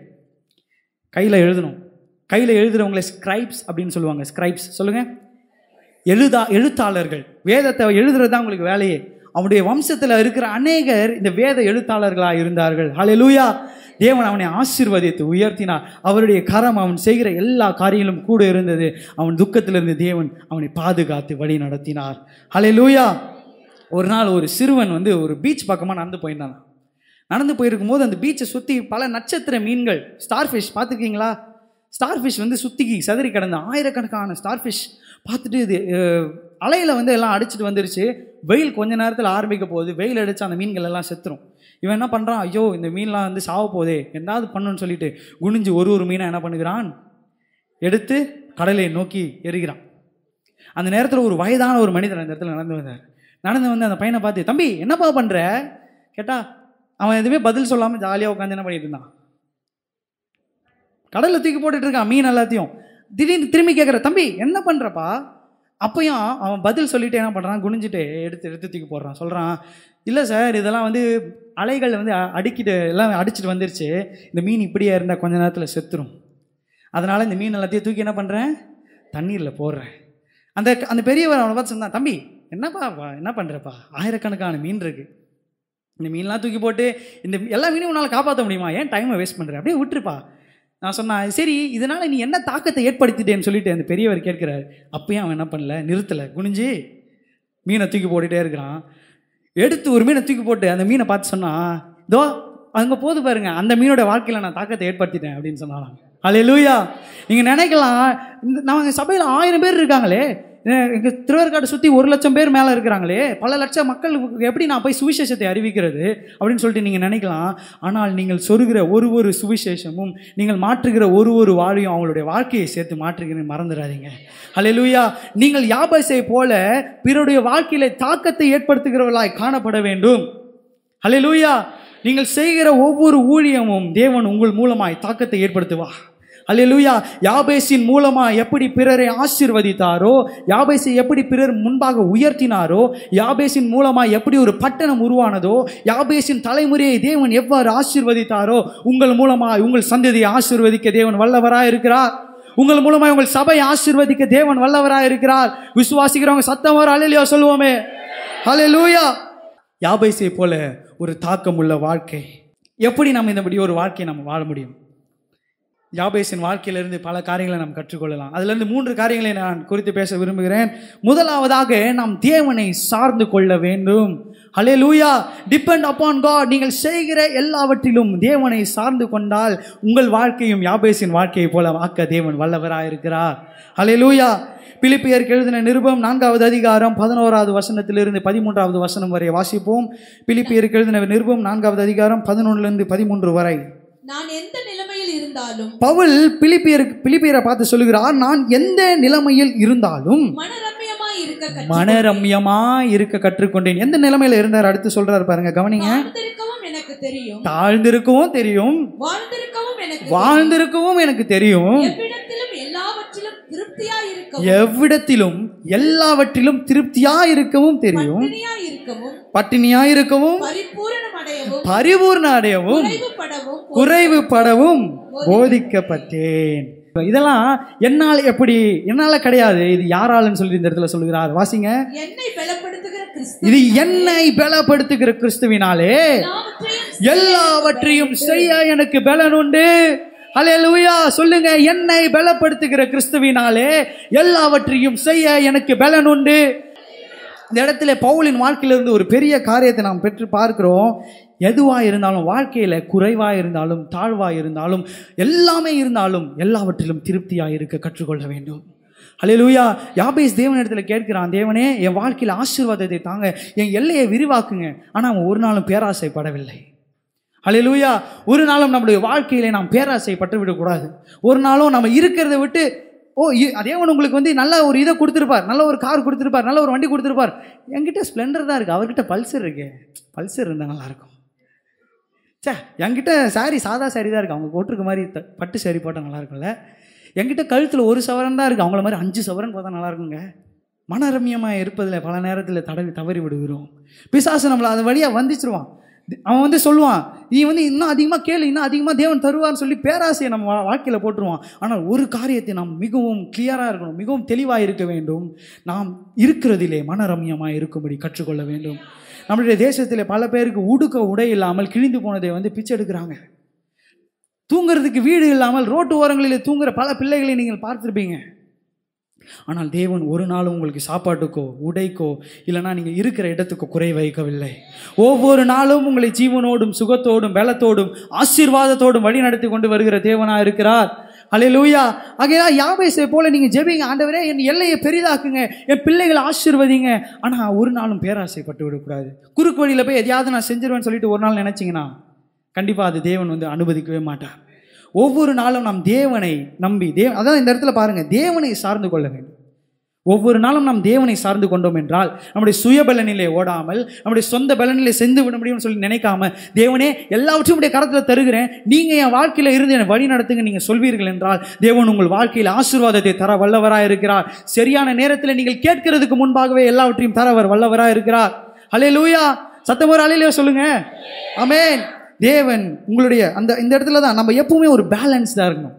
கையில் எழுதணும் கையில் எழுதுறவங்களை ஸ்கிரைப்ஸ் அப்படின்னு சொல்லுவாங்க ஸ்கிரைப்ஸ் சொல்லுங்க எழுதா எழுத்தாளர்கள் வேதத்தை எழுதுறது தான் உங்களுக்கு வேலையே அவனுடைய வம்சத்தில் இருக்கிற அநேகர் இந்த வேத எழுத்தாளர்களாக இருந்தார்கள் ஹalleluya தேவன் அவனை ஆசீர்வதித்து உயர்த்தினார் அவருடைய கரம் அவன் செய்கிற எல்லா காரியங்களும் கூட இருந்தது அவன் துக்கத்திலிருந்து தேவன் அவனை பாதுகாத்து வழி நடத்தினார் ஹalleluya ஒரு நாள் ஒரு சிறுவன் வந்து ஒரு பீச் பக்கமாக நடந்து போயிருந்தான் நடந்து போயிருக்கும் போது அந்த பீச்சை சுற்றி பல நட்சத்திர மீன்கள் ஸ்டார் ஃபிஷ் பார்த்துருக்கீங்களா ஸ்டார் ஃபிஷ் வந்து சுற்றி சதறி கிடந்த ஆயிரக்கணக்கான ஸ்டார் ஃபிஷ் பார்த்துட்டு இது அஹ், அலையில் வந்து எல்லாம் அடிச்சிட்டு வந்துருச்சு வெயில் கொஞ்ச நேரத்தில் ஆரம்பிக்க போகுது வெயில் அடிச்சு அந்த மீன்கள் எல்லாம் செத்துரும் இவன் என்ன பண்ணுறான் ஐயோ இந்த மீன்லாம் வந்து சாவ போதே என்னாவது பண்ணணும்னு சொல்லிட்டு குனிஞ்சு ஒரு ஒரு மீனை என்ன பண்ணுகிறான் எடுத்து கடலை நோக்கி எறிகிறான் அந்த நேரத்தில் ஒரு வயதான ஒரு மனிதர் அந்த இடத்துல நடந்து வந்தார் நடந்து வந்து அந்த பையனை பார்த்து தம்பி என்னப்பா பண்ணுற கேட்டா அவன் எதுவுமே பதில் சொல்லாமல் ஜாலியாக உட்காந்து என்ன பண்ணிட்டு இருந்தான் கடலில் தூக்கி போட்டுட்டு இருக்கான் மீன் எல்லாத்தையும் திடீர்னு திரும்பி கேட்குற தம்பி என்ன பண்ணுறப்பா அப்பயும் அவன் பதில் சொல்லிட்டு என்ன பண்ணுறான் குனிஞ்சிட்டு எடுத்து எடுத்து தூக்கி போடுறான் சொல்கிறான் இல்லை சார் இதெல்லாம் வந்து அலைகள் வந்து அ- அடிக்கிட்டு எல்லாம் அடிச்சிட்டு வந்துருச்சு இந்த மீன் இப்படியே இருந்தால் கொஞ்ச நேரத்தில் செத்துரும் அதனால் இந்த மீன் எல்லாத்தையும் தூக்கி என்ன பண்ணுறேன் தண்ணீரில் போடுறேன் அந்த அந்த பெரியவர் அவனை பார்த்து சொன்னான் தம்பி என்னப்பா வா- என்ன பண்ணுறப்பா ஆயிரக்கணக்கான மீன் இருக்குது இந்த மீன்லாம் தூக்கி போட்டு இந்த எல்லா மீனையும் உன்னால் காப்பாற்ற முடியுமா ஏன் டைமை வேஸ்ட் பண்ணுற அப்படியே விட்டுருப்பா நான் சொன்னேன் சரி இதனால் நீ என்ன தாக்கத்தை ஏற்படுத்திட்டேன்னு சொல்லிட்டு அந்த பெரியவர் கேட்குறாரு அப்பயும் அவன் என்ன பண்ணல நிறுத்தலை குனிஞ்சு மீனை தூக்கி போட்டுட்டே இருக்கிறான் எடுத்து ஒரு மீனை தூக்கி போட்டு அந்த மீனை பார்த்து சொன்னா இதோ அங்கே போது பாருங்க அந்த மீனோட வாழ்க்கையில் நான் தாக்கத்தை ஏற்படுத்திட்டேன் அப்படின்னு சொன்னாலாம் அலே லூயா நீங்கள் நினைக்கலாம் இந்த நம்ம சபையில் ஆயிரம் பேர் இருக்காங்களே எங்கள் திருவேற்காடு சுற்றி ஒரு லட்சம் பேர் மேலே இருக்கிறாங்களே பல லட்சம் மக்கள் எப்படி நான் போய் சுவிசேஷத்தை அறிவிக்கிறது அப்படின்னு சொல்லிட்டு நீங்கள் நினைக்கலாம் ஆனால் நீங்கள் சொருகிற ஒரு ஒரு சுவிசேஷமும் நீங்கள் மாற்றுகிற ஒரு ஒரு வாழையும் அவங்களுடைய வாழ்க்கையை சேர்த்து மாற்றுகிறேன் மறந்துடாதீங்க ஹalleluya நீங்கள் யாபசை போல பிறருடைய வாழ்க்கையில தாக்கத்தை ஏற்படுத்துகிறவர்களாய் காணப்பட வேண்டும் ஹalleluya நீங்கள் செய்கிற ஒவ்வொரு ஊழியமும் தேவன் உங்கள் மூலமாய் தாக்கத்தை ஏற்படுத்துவா ஹalleluya யாபேசின் மூலமா எப்படி பிறரை ஆசீர்வதித்தாரோ யாபேசை எப்படி பிறர் முன்பாக உயர்த்தினாரோ யாபேசின் மூலமா எப்படி ஒரு பட்டணம் உருவானதோ யாபேசின் தலைமுறையை தேவன் எவ்வாறு ஆசீர்வதித்தாரோ உங்கள் மூலமா உங்கள் சந்ததியை ஆசீர்வதிக்க தேவன் வல்லவராய் இருக்கிறார் உங்கள் மூலமா உங்கள் சபையை ஆசீர்வதிக்க தேவன் வல்லவராய் இருக்கிறார் விசுவாசிக்கிறவங்க சத்தம் வர அலையிலையோ சொல்லுவோமே ஹalleluya யாபேசை போல ஒரு தாக்கம் உள்ள வாழ்க்கை எப்படி நம்ம இந்தபடி ஒரு வாழ்க்கையை நம்ம வாழ முடியும் யாபேசின் வாழ்க்கையிலிருந்து பல காரியங்களை நாம் கற்றுக்கொள்ளலாம் அதிலிருந்து மூன்று காரியங்களை நான் குறித்து பேச விரும்புகிறேன் முதலாவதாக நாம் தேவனை சார்ந்து கொள்ள வேண்டும் ஹலே லூயா டிபெண்ட் அப்பான் காட் நீங்கள் செய்கிற எல்லாவற்றிலும் தேவனை சார்ந்து கொண்டால் உங்கள் வாழ்க்கையும் யாபேசின் வாழ்க்கையை போல ஆக்க தேவன் வல்லவராக இருக்கிறார் ஹலே லூயா பிலிப்பியருக்கு எழுதின நிருபம் நான்காவது அதிகாரம் பதினோராவது வசனத்திலிருந்து பதிமூன்றாவது வசனம் வரை வாசிப்போம் பிலிப்பியருக்கு எழுதின நிருபம் நான்காவது அதிகாரம் பதினொன்றிலிருந்து பதிமூன்று வரை நான் எந்த நிலைமையில் இருந்தாலும் பவுல் பிலிப்பியருக்கு பிலிப்பியரை பார்த்து சொல்லுகிறார் நான் எந்த நிலைமையில் இருந்தாலும் மனரம்யமாய் இருக்க கற்று மனரம்யமா இருக்க கற்றுக்கொண்டேன் எந்த நிலைமையில இருந்தார் அடுத்து சொல்றாரு பாருங்க கவனிங்க வாழ்ந்திருக்கவும் எனக்கு தெரியும் தாழ்ந்திருக்கவும் தெரியும் வாழ்ந்திருக்கவும் எனக்கு வாழ்ந்திருக்கவும் எனக்கு தெரியும் எவ்விடத்திலும் எல்லாவற்றிலும் திருப்தியாய் இருக்கவும் எவ்விடத்திலும் எல்லாவற்றிலும் திருப்தியா இருக்கவும் தெரியும் பட்டினியாய் இருக்கவும் பட்டினியா இருக்கவும் பரிபூரணம் அடையவும் பரிபூர்ண அடையவும் குறைவுபடவும் குறைவுபடவும் போதிக்கப்பட்டேன் இதெல்லாம் என்னால் எப்படி என்னால் கிடையாது இது யாராலன்னு சொல்லி இந்த இடத்துல சொல்லுகிறார் வாசிங்க என்னை பலப்படுத்துகிற கிறிஸ்து இது என்னை பலப்படுத்துகிற கிறிஸ்துவினாலே எல்லாவற்றையும் எல்லாவற்றையும் செய்ய எனக்கு பலன் உண்டு ஹalleluya சொல்லுங்க என்னை பலப்படுத்துகிற கிறிஸ்துவினாலே எல்லாவற்றையும் செய்ய எனக்கு பலன் உண்டு இந்த இடத்துல பவுலின் வாழ்க்கையிலிருந்து ஒரு பெரிய காரியத்தை நாம் பெற்று பார்க்கிறோம் எதுவாக இருந்தாலும் வாழ்க்கையில் குறைவாக இருந்தாலும் தாழ்வாக இருந்தாலும் எல்லாமே இருந்தாலும் எல்லாவற்றிலும் திருப்தியாக இருக்க கற்றுக்கொள்ள வேண்டும் ஹalleluya யாபேஸ் தேவனிடத்தில் கேட்கிறான் தேவனே என் வாழ்க்கையில் ஆசீர்வாதத்தை தாங்க என் எல்லையை விரிவாக்குங்க ஆனால் அவன் ஒரு நாளும் பேராசைப்படவில்லை ஹalleluya ஒரு நாளும் நம்முடைய வாழ்க்கையிலே நாம் பேராசைப்பட்டு விடக்கூடாது ஒரு நாளும் நம்ம இருக்கிறத விட்டு ஓ இ- தேவன் உங்களுக்கு வந்து நல்ல ஒரு இதை கொடுத்துருப்பார் நல்ல ஒரு கார் கொடுத்துருப்பார் நல்ல ஒரு வண்டி கொடுத்துருப்பார் என்கிட்ட ஸ்ப்ளெண்டர் தான் இருக்குது அவர்கிட்ட பல்சர் இருக்கு பல்சர் இருந்தால் நல்லாயிருக்கும் சே என்கிட்ட சாரி சாதா சாரி தான் இருக்குது அவங்க போட்டிருக்க மாதிரி த- பட்டு சாரி போட்டால் நல்லா இருக்கும்ல என்கிட்ட கழுத்தில் ஒரு சவரன் தான் இருக்குது அவங்கள மாதிரி அஞ்சு சவரன் போட்டால் நல்லா இருக்குங்க மனரம்யமாக இருப்பதில் பல நேரத்தில் தடவி தவறி விடுகிறோம் பிசாசு நம்மளை அது வழியாக வந்திச்சிருவான் அவன் வந்து சொல்லுவான் நீ வந்து இன்னும் அதிகமாக கேளு இன்னும் அதிகமாக தேவன் தருவார்னு சொல்லி பேராசையை நம்ம வா- வாழ்க்கையில் போட்டுருவான் ஆனால் ஒரு காரியத்தை நாம் மிகவும் கிளியராக இருக்கணும் மிகவும் தெளிவாக இருக்க வேண்டும் நாம் இருக்கிறதிலே மனரம்யமாக இருக்கும்படி கற்றுக்கொள்ள வேண்டும் நம்மளுடைய தேசத்தில் பல பேருக்கு உடுக்க உடை இல்லாமல் கிழிந்து போனதை வந்து பிச்சை எடுக்கிறாங்க தூங்குறதுக்கு வீடு இல்லாமல் ரோட்டு ஓரங்களில் தூங்குற பல பிள்ளைகளை நீங்கள் பார்த்துருப்பீங்க ஆனால் தேவன் ஒரு நாளும் உங்களுக்கு சாப்பாட்டுக்கோ உடைக்கோ இல்லைனா நீங்கள் இருக்கிற இடத்துக்கோ குறை வைக்கவில்லை ஒவ்வொரு நாளும் உங்களை ஜீவனோடும் சுகத்தோடும் பலத்தோடும் ஆசீர்வாதத்தோடும் வழி நடத்தி கொண்டு வருகிற தேவனாக இருக்கிறார் அல்லேலூயா ஆகையா யாபேசை போல நீங்கள் ஜெபிங்க ஆண்டவரே என் எல்லையை பெரிதாக்குங்க என் பிள்ளைகளை ஆசீர்வதிங்க ஆனால் ஒரு நாளும் பேராசைப்பட்டு விடக்கூடாது குறுக்கு வழியில் போய் எதையாவது நான் செஞ்சிருவேன்னு சொல்லிட்டு ஒரு நாள் நினச்சிங்கன்னா கண்டிப்பாக அது தேவன் வந்து அனுமதிக்கவே மாட்டார் ஒவ்வொரு நாளும் நாம் தேவனை நம்பி தேவ அதான் இந்த இடத்துல பாருங்க தேவனை சார்ந்து கொள்ள வேண்டும் ஒவ்வொரு நாளும் நாம் தேவனை சார்ந்து கொண்டோம் என்றால் நம்முடைய சுய பலனிலே ஓடாமல் நம்முடைய சொந்த பலனிலே சென்று விட முடியும்னு சொல்லி நினைக்காம தேவனே எல்லாவற்றையும் உடைய கரத்தில் தருகிறேன் நீங்க என் வாழ்க்கையில இருந்து என்னை வழி நடத்துங்க நீங்க சொல்வீர்கள் என்றால் தேவன் உங்கள் வாழ்க்கையில் ஆசீர்வாதத்தை தர வல்லவராய் இருக்கிறார் சரியான நேரத்தில் நீங்கள் கேட்கிறதுக்கு முன்பாகவே எல்லாவற்றையும் தரவர் வல்லவராய் இருக்கிறார் ஹலே லூயா சத்தம் ஒரு அலையிலே சொல்லுங்க ஆமென் தேவன் உங்களுடைய அந்த இந்த இடத்துல தான் நம்ம எப்பவுமே ஒரு பேலன்ஸ்டாக இருக்கணும்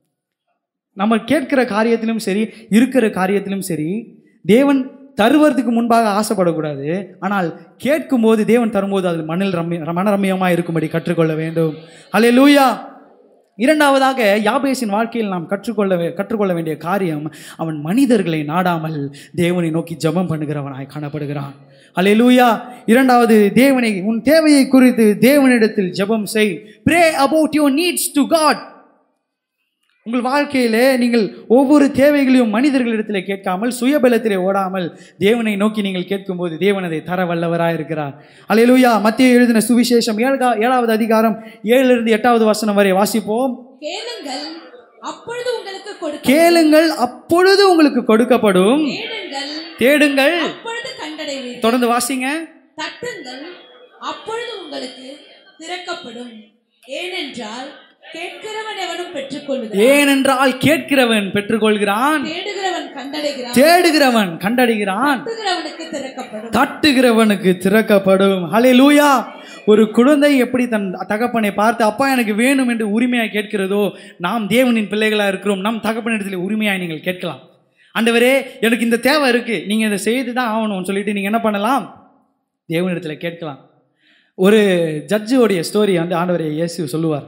நம்ம கேட்கிற காரியத்திலும் சரி இருக்கிற காரியத்திலும் சரி தேவன் தருவதற்கு முன்பாக ஆசைப்படக்கூடாது ஆனால் கேட்கும்போது தேவன் தரும்போது அது மண்ணில் ரம்ய மனரம்யமாக இருக்கும்படி கற்றுக்கொள்ள வேண்டும் அல்லே லூயா இரண்டாவதாக யாபேசின் வாழ்க்கையில் நாம் கற்றுக்கொள்ள வே- கற்றுக்கொள்ள வேண்டிய காரியம் அவன் மனிதர்களை நாடாமல் தேவனை நோக்கி ஜெபம் பண்ணுகிறவனாய் காணப்படுகிறான் அல்லேலூயா இரண்டாவது தேவனை உன் தேவையை குறித்து தேவனிடத்தில் ஜெபம் செய் pray about your needs to God உங்கள் வாழ்க்கையிலே நீங்கள் ஒவ்வொரு தேவைகளையும் மனிதர்களிடத்தில் கேட்காமல் சுயபலத்திலே ஓடாமல் தேவனை நோக்கி நீங்கள் கேட்கும்போது தேவன் அதை தர வல்லவராக இருக்கிறார் அல்லேலூயா மத்திய எழுதின சுவிசேஷம் ஏழா ஏழாவது அதிகாரம் ஏழிலிருந்து எட்டாவது வசனம் வரை வாசிப்போம் கேளுங்கள் அப்பொழுது உங்களுக்கு கொடுக்க கேளுங்கள் அப்பொழுது உங்களுக்கு கொடுக்கப்படும் தேடுங்கள் தேடுங்கள் அப்பொழுது கண்டடைவீர்கள் தொடர்ந்து வாசிங்க தட்டுங்கள் அப்பொழுது உங்களுக்கு திறக்கப்படும் ஏனென்றால் கேட்கிறவன் எவனும் பெற்றுக்கொள்ளுகிறான் ஏனென்றால் கேட்கிறவன் பெற்றுக்கொள்கிறான் தேடுகிறவன் கண்டடைகிறான் தேடுகிறவன் கண்டடைகிறான் தட்டுகிறவனுக்கு திறக்கப்படும் தட்டுகிறவனுக்கு திறக்கப்படும் ஹalleluya ஒரு குழந்தை எப்படி தன் தகப்பனை பார்த்து அப்பா எனக்கு வேணும் என்று உரிமையாக கேட்கிறதோ நாம் தேவனின் பிள்ளைகளாக இருக்கிறோம் நம் தகப்பனிடத்தில் உரிமையாக நீங்கள் கேட்கலாம் ஆண்டவரே எனக்கு இந்த தேவை இருக்கு நீங்கள் இதை செய்து தான் ஆகணும்னு சொல்லிட்டு நீங்கள் என்ன பண்ணலாம் தேவனிடத்தில் கேட்கலாம் ஒரு ஜட்ஜுடைய ஸ்டோரி வந்து ஆண்டவரை இயேசு சொல்லுவார்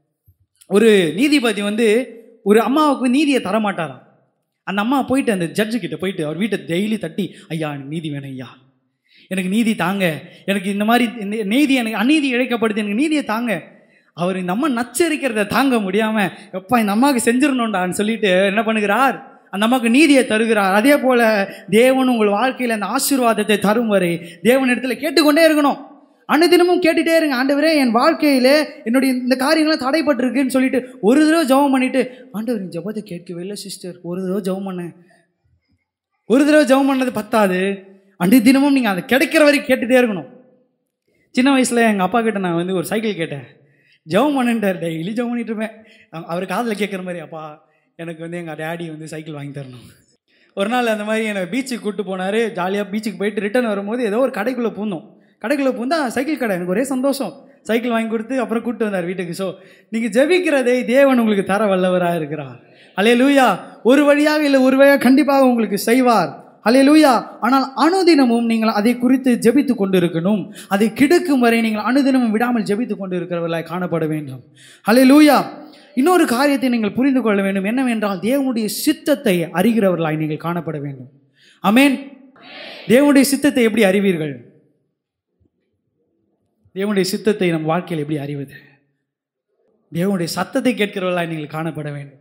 ஒரு நீதிபதி வந்து ஒரு அம்மாவுக்கு நீதியை தரமாட்டாராம் அந்த அம்மா போயிட்டு அந்த ஜட்ஜு கிட்ட போயிட்டு அவர் வீட்டை டெய்லி தட்டி ஐயா எனக்கு நீதி வேணும் ஐயா எனக்கு நீதி தாங்க எனக்கு இந்த மாதிரி இந்த நீதி எனக்கு அநீதி இழைக்கப்படுது எனக்கு நீதியை தாங்க அவர் இந்த அம்மா நச்சரிக்கிறத தாங்க முடியாம எப்பா இந்த அம்மாவுக்கு செஞ்சிடணும்டான்னு சொல்லிட்டு என்ன பண்ணுகிறார் அந்த அம்மாவுக்கு நீதியை தருகிறார் அதே போல தேவன் உங்கள் வாழ்க்கையில் அந்த ஆசீர்வாதத்தை தரும் வரை தேவனிடத்தில் கேட்டுக்கொண்டே இருக்கணும் அனுதினமும் கேட்டுட்டே இருங்க ஆண்டவரே என் வாழ்க்கையிலே என்னுடைய இந்த காரியங்கள்லாம் தடைப்பட்டிருக்குன்னு சொல்லிட்டு ஒரு தடவை ஜெபம் பண்ணிட்டு ஆண்டவர் என் ஜெபத்தை கேட்கவே இல்லை சிஸ்டர் ஒரு தடவை ஜெபம் பண்ணேன் ஒரு தடவை ஜெபம் பண்ணது பத்தாது அன்று தினமும் நீங்கள் அதை கிடைக்கிற வரைக்கும் கேட்டுகிட்டே இருக்கணும் சின்ன வயசில் எங்கள் அப்பா கிட்ட நான் வந்து ஒரு சைக்கிள் கேட்டேன் ஜெபம் பண்ணுன்ட்டார் டெய்லி ஜெபம் பண்ணிட்டு இருப்பேன் அவ- அவர் காதில் கேட்குற மாதிரி அப்பா எனக்கு வந்து எங்கள் டேடி வந்து சைக்கிள் வாங்கி தரணும் ஒரு நாள் அந்த மாதிரி என்னை பீச்சுக்கு கூப்பிட்டு போனார் ஜாலியாக பீச்சுக்கு போயிட்டு ரிட்டர்ன் வரும்போது ஏதோ ஒரு கடைக்குள்ளே பூந்தோம் கடைக்குள்ளே பூந்தா சைக்கிள் கடை எனக்கு ஒரே சந்தோஷம் சைக்கிள் வாங்கி கொடுத்து அப்புறம் கூப்பிட்டு வந்தார் வீட்டுக்கு ஸோ நீங்கள் ஜெபிக்கிறதை தேவன் உங்களுக்கு தர வல்லவராக இருக்கிறார் அலே லூயா ஒரு வழியாக இல்லை ஒரு வழியாக கண்டிப்பாக உங்களுக்கு செய்வார் அலே லூயா ஆனால் அனுதினமும் நீங்கள் அதை குறித்து ஜெபித்து கொண்டு இருக்கணும் அதை கிடக்கும் வரை நீங்கள் அனுதினமும் விடாமல் ஜெபித்து கொண்டு இருக்கிறவர்களாய் காணப்பட வேண்டும் அலே லூயா இன்னொரு காரியத்தை நீங்கள் புரிந்து கொள்ள வேண்டும் என்னவென்றால் தேவனுடைய சித்தத்தை அறிகிறவர்களாய் நீங்கள் காணப்பட வேண்டும் அமேன் தேவனுடைய சித்தத்தை எப்படி அறிவீர்கள் தேவனுடைய சித்தத்தை நம் வாழ்க்கையில் எப்படி அறிவது தேவனுடைய சத்தத்தை கேட்கிறவர்களாய் நீங்கள் காணப்பட வேண்டும்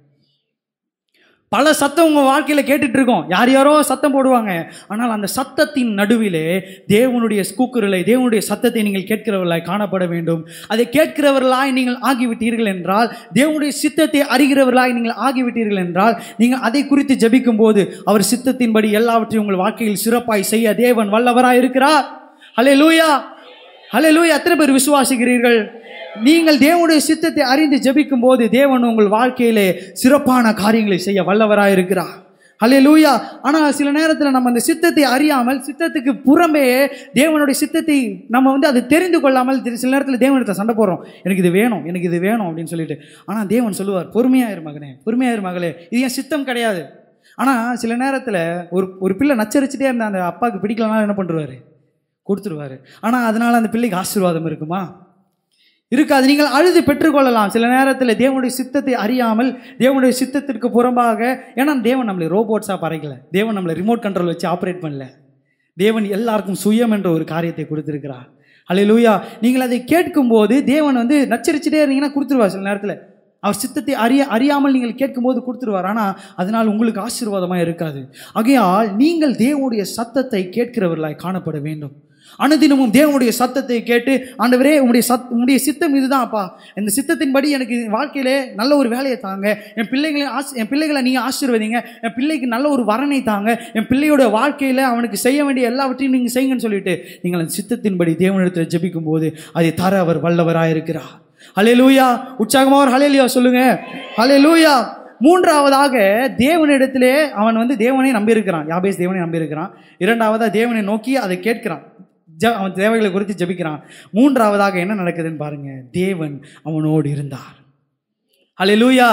பல சத்தம் உங்கள் வாழ்க்கையில் கேட்டுட்டு இருக்கோம் யார் யாரோ சத்தம் போடுவாங்க ஆனால் அந்த சத்தத்தின் நடுவிலே தேவனுடைய கூக்குரலை தேவனுடைய சத்தத்தை நீங்கள் கேட்கிறவர்களாய் காணப்பட வேண்டும் அதை கேட்கிறவர்களாய் நீங்கள் ஆகிவிட்டீர்கள் என்றால் தேவனுடைய சித்தத்தை அறிகிறவர்களாய் நீங்கள் ஆகிவிட்டீர்கள் என்றால் நீங்கள் அதை குறித்து ஜெபிக்கும் போது அவர் சித்தத்தின்படி எல்லாவற்றையும் உங்கள் வாழ்க்கையில் சிறப்பாய் செய்ய தேவன் வல்லவராய் இருக்கிறார் ஹலே லூயா ஹலே லூயா எத்தனை பேர் விசுவாசிக்கிறீர்கள் நீங்கள் தேவனுடைய சித்தத்தை அறிந்து ஜெபிக்கும் போது தேவன் உங்கள் வாழ்க்கையிலே சிறப்பான காரியங்களை செய்ய வல்லவராக இருக்கிறார் ஹலே லூயா ஆனால் சில நேரத்தில் நம்ம அந்த சித்தத்தை அறியாமல் சித்தத்துக்கு புறம்பே தேவனுடைய சித்தத்தை நம்ம வந்து அதை தெரிந்து கொள்ளாமல் திரு- சில நேரத்தில் தேவனிடத்தை சண்டை போடுறோம் எனக்கு இது வேணும் எனக்கு இது வேணும் அப்படின்னு சொல்லிட்டு ஆனால் தேவன் சொல்லுவார் பொறுமையாயிரு மகனே பொறுமையாயிரு மகளே இது என் சித்தம் கிடையாது ஆனால் சில நேரத்தில் ஒரு ஒரு பிள்ளை நச்சரிச்சுட்டே இருந்த அந்த அப்பாவுக்கு பிடிக்கலனாலும் என்ன பண்ணுவார் கொடுத்துருவாரு ஆனால் அதனால் அந்த பிள்ளைக்கு ஆசீர்வாதம் இருக்குமா இருக்காது நீங்கள் அழுது பெற்றுக்கொள்ளலாம் சில நேரத்தில் தேவனுடைய சித்தத்தை அறியாமல் தேவனுடைய சித்தத்திற்கு புறம்பாக ஏன்னா தேவன் நம்மளை ரோபோட்ஸாக பறைக்கல தேவன் நம்மளை ரிமோட் கண்ட்ரோல் வச்சு ஆப்ரேட் பண்ணல தேவன் எல்லாருக்கும் சுயம் என்ற ஒரு காரியத்தை கொடுத்திருக்கிறார் அல்லேலூயா நீங்கள் அதை கேட்கும்போது தேவன் வந்து நச்சரிச்சுட்டே இருந்தீங்கன்னா கொடுத்துருவார் சில நேரத்தில் அவர் சித்தத்தை அறிய அறியாமல் நீங்கள் கேட்கும்போது கொடுத்துருவார் ஆனால் அதனால் உங்களுக்கு ஆசீர்வாதமாக இருக்காது ஆகையால் நீங்கள் தேவனுடைய சத்தத்தை கேட்கிறவர்களாய் காணப்பட வேண்டும் அனுதினமும் தேவனுடைய சத்தத்தை கேட்டு ஆண்டவரே உங்களுடைய சத் உங்களுடைய சித்தம் இதுதான்ப்பா இந்த சித்தத்தின்படி எனக்கு வாழ்க்கையிலே நல்ல ஒரு வேலையை தாங்க என் பிள்ளைகளை ஆஸ் என் பிள்ளைகளை நீங்கள் ஆசீர்வதிங்க என் பிள்ளைக்கு நல்ல ஒரு வரனை தாங்க என் பிள்ளையோட வாழ்க்கையில் அவனுக்கு செய்ய வேண்டிய எல்லாவற்றையும் நீங்கள் செய்யுங்கன்னு சொல்லிட்டு நீங்கள் அந்த சித்தத்தின்படி தேவனிடத்தில் ஜெபிக்கும் போது அதை தர அவர் வல்லவராக இருக்கிறார் ஹலே லூயா உற்சாகமாக ஒரு ஹலேலியா சொல்லுங்க ஹலே லூயா மூன்றாவதாக தேவனிடத்திலே அவன் வந்து தேவனை நம்பியிருக்கிறான் யாபேஸ் தேவனை நம்பியிருக்கிறான் இரண்டாவதா தேவனை நோக்கி அதை கேட்கிறான் ஜ அவன் தேவைகளை குறித்து ஜெபிக்கிறான் மூன்றாவதாக என்ன நடக்குதுன்னு பாருங்க தேவன் அவனோடு இருந்தார் ஹalleluya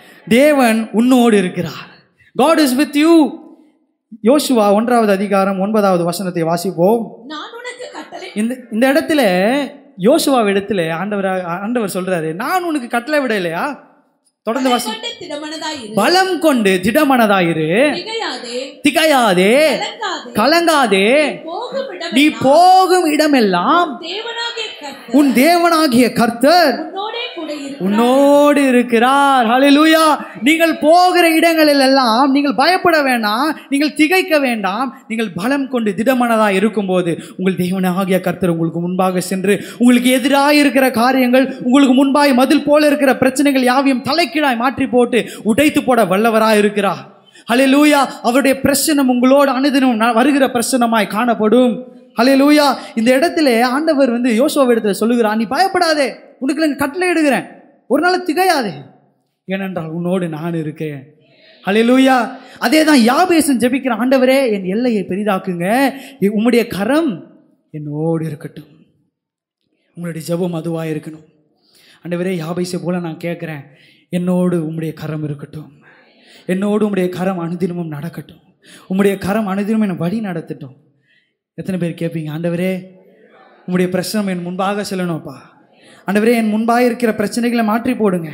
தேவன் உன்னோடு இருக்கிறார் காட் இஸ் வித் யூ யோசுவா ஒன்றாவது அதிகாரம் ஒன்பதாவது வசனத்தை வாசிப்போம் நான் உனக்கு கட்டளை இந்த இந்த இடத்துல யோசுவா இடத்துல ஆண்டவர் ஆண்டவர் சொல்றாரு நான் உனக்கு கட்டளை விட இல்லையா தொடர்ந்து வாசி கொண்டு திடமனதாயிரு பலம் கொண்டு திடமனதாயிரு திகையாதே திகையாதே கலங்காதே கலங்காதே போகும் இடம் நீ போகும் இடமெல்லாம் தேவனாகிய கர்த்தர் உன் தேவனாகிய கர்த்தர் உன்னோடே கூட இரு உன்னோடு இருக்கிறார் ஹalleluya நீங்கள் போகிற இடங்களில் எல்லாம் நீங்கள் பயப்பட வேண்டாம் நீங்கள் திகைக்க வேண்டாம் நீங்கள் பலம் கொண்டு திடமனதா இருக்கும்போது உங்கள் தேவனாகிய கர்த்தர் உங்களுக்கு முன்பாக சென்று உங்களுக்கு எதிராக இருக்கிற காரியங்கள் உங்களுக்கு முன்பாய் மதில் போல இருக்கிற பிரச்சனைகள் யாவையும் தலைக்கீழாய் மாற்றி போட்டு உடைத்து போட வல்லவராய் இருக்கிறார் ஹalleluya அவருடைய பிரசனம் உங்களோடு அனுதினம் ந- வருகிற பிரசனமாய் காணப்படும் ஹalleluya இந்த இடத்துல ஆண்டவர் வந்து யோசுவா இடத்துல சொல்லுகிறார் நீ பயப்படாதே உனக்கு நான் கட்டளை இடுகிறேன் ஒரு நாள் திகையாதே ஏனென்றால் உன்னோடு நான் இருக்கேன் ஹalleluya அதே தான் யாபேசன் ஜெபிக்கிற ஆண்டவரே என் எல்லையை பெரிதாக்குங்க எ- உம்முடைய கரம் என்னோடு இருக்கட்டும் உங்களுடைய ஜெபம் அதுவாக இருக்கணும் ஆண்டவரே யாபேசை போல நான் கேட்குறேன் என்னோடு உம்முடைய கரம் இருக்கட்டும் என்னோடு உம்முடைய கரம் அனுதினமும் நடக்கட்டும் உம்முடைய கரம் அனுதினமும் என்னை வழி நடத்தட்டும் எத்தனை பேர் கேட்பீங்க ஆண்டவரே உம்முடைய பிரச்சனை என் முன்பாக செல்லணும்ப்பா ஆண்டவரே என் முன்பாக இருக்கிற பிரச்சனைகளை மாற்றி போடுங்க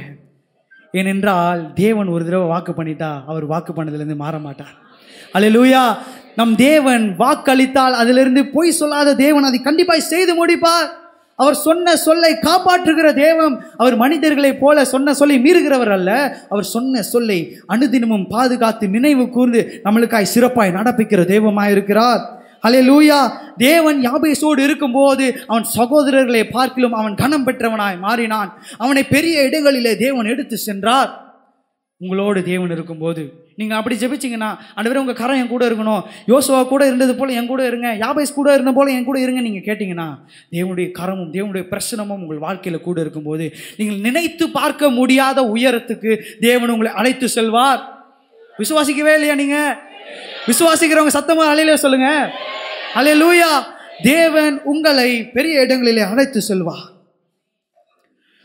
ஏனென்றால் தேவன் ஒரு தடவை வாக்கு பண்ணிட்டா அவர் வாக்கு பண்ணதுலேருந்து மாற மாட்டார் அல்லேலூயா நம் தேவன் வாக்களித்தால் அதிலிருந்து பொய் சொல்லாத தேவன் அதை கண்டிப்பாய் செய்து முடிப்பார் அவர் சொன்ன சொல்லை காப்பாற்றுகிற தேவன் அவர் மனிதர்களைப் போல சொன்ன சொல்லை மீறுகிறவர் அல்ல அவர் சொன்ன சொல்லை அனுதினமும் பாதுகாத்து நினைவு கூர்ந்து நம்மளுக்காய் சிறப்பாய் நடப்பிக்கிற தெய்வமாய் இருக்கிறார் ஹalleluya தேவன் யாபேசோடு இருக்கும்போது அவன் சகோதரர்களை பார்க்கிலும் அவன் கனம் பெற்றவனாய் மாறினான் அவனை பெரிய இடங்களிலே தேவன் எடுத்து சென்றார் உங்களோடு தேவன் இருக்கும்போது நீங்கள் அப்படி ஜெபிச்சிங்கன்னா ஆண்டவரே உங்கள் கரம் என் கூட இருக்கணும் யோசுவா கூட இருந்தது போல் என் கூட இருங்க யாபேஸ் கூட இருந்த போல் என் கூட இருங்க நீங்கள் கேட்டிங்கன்னா தேவனுடைய கரமும் தேவனுடைய பிரசனமும் உங்கள் வாழ்க்கையில் கூட இருக்கும்போது நீங்கள் நினைத்து பார்க்க முடியாத உயரத்துக்கு தேவன் உங்களை அழைத்து செல்வார் விசுவாசிக்கவே இல்லையா நீங்கள் விசுவாசிக்கிறவங்க சத்தமாக அலையில சொல்லுங்க அல்லேலூயா தேவன் உங்களை பெரிய இடங்களிலே அழைத்து செல்வார்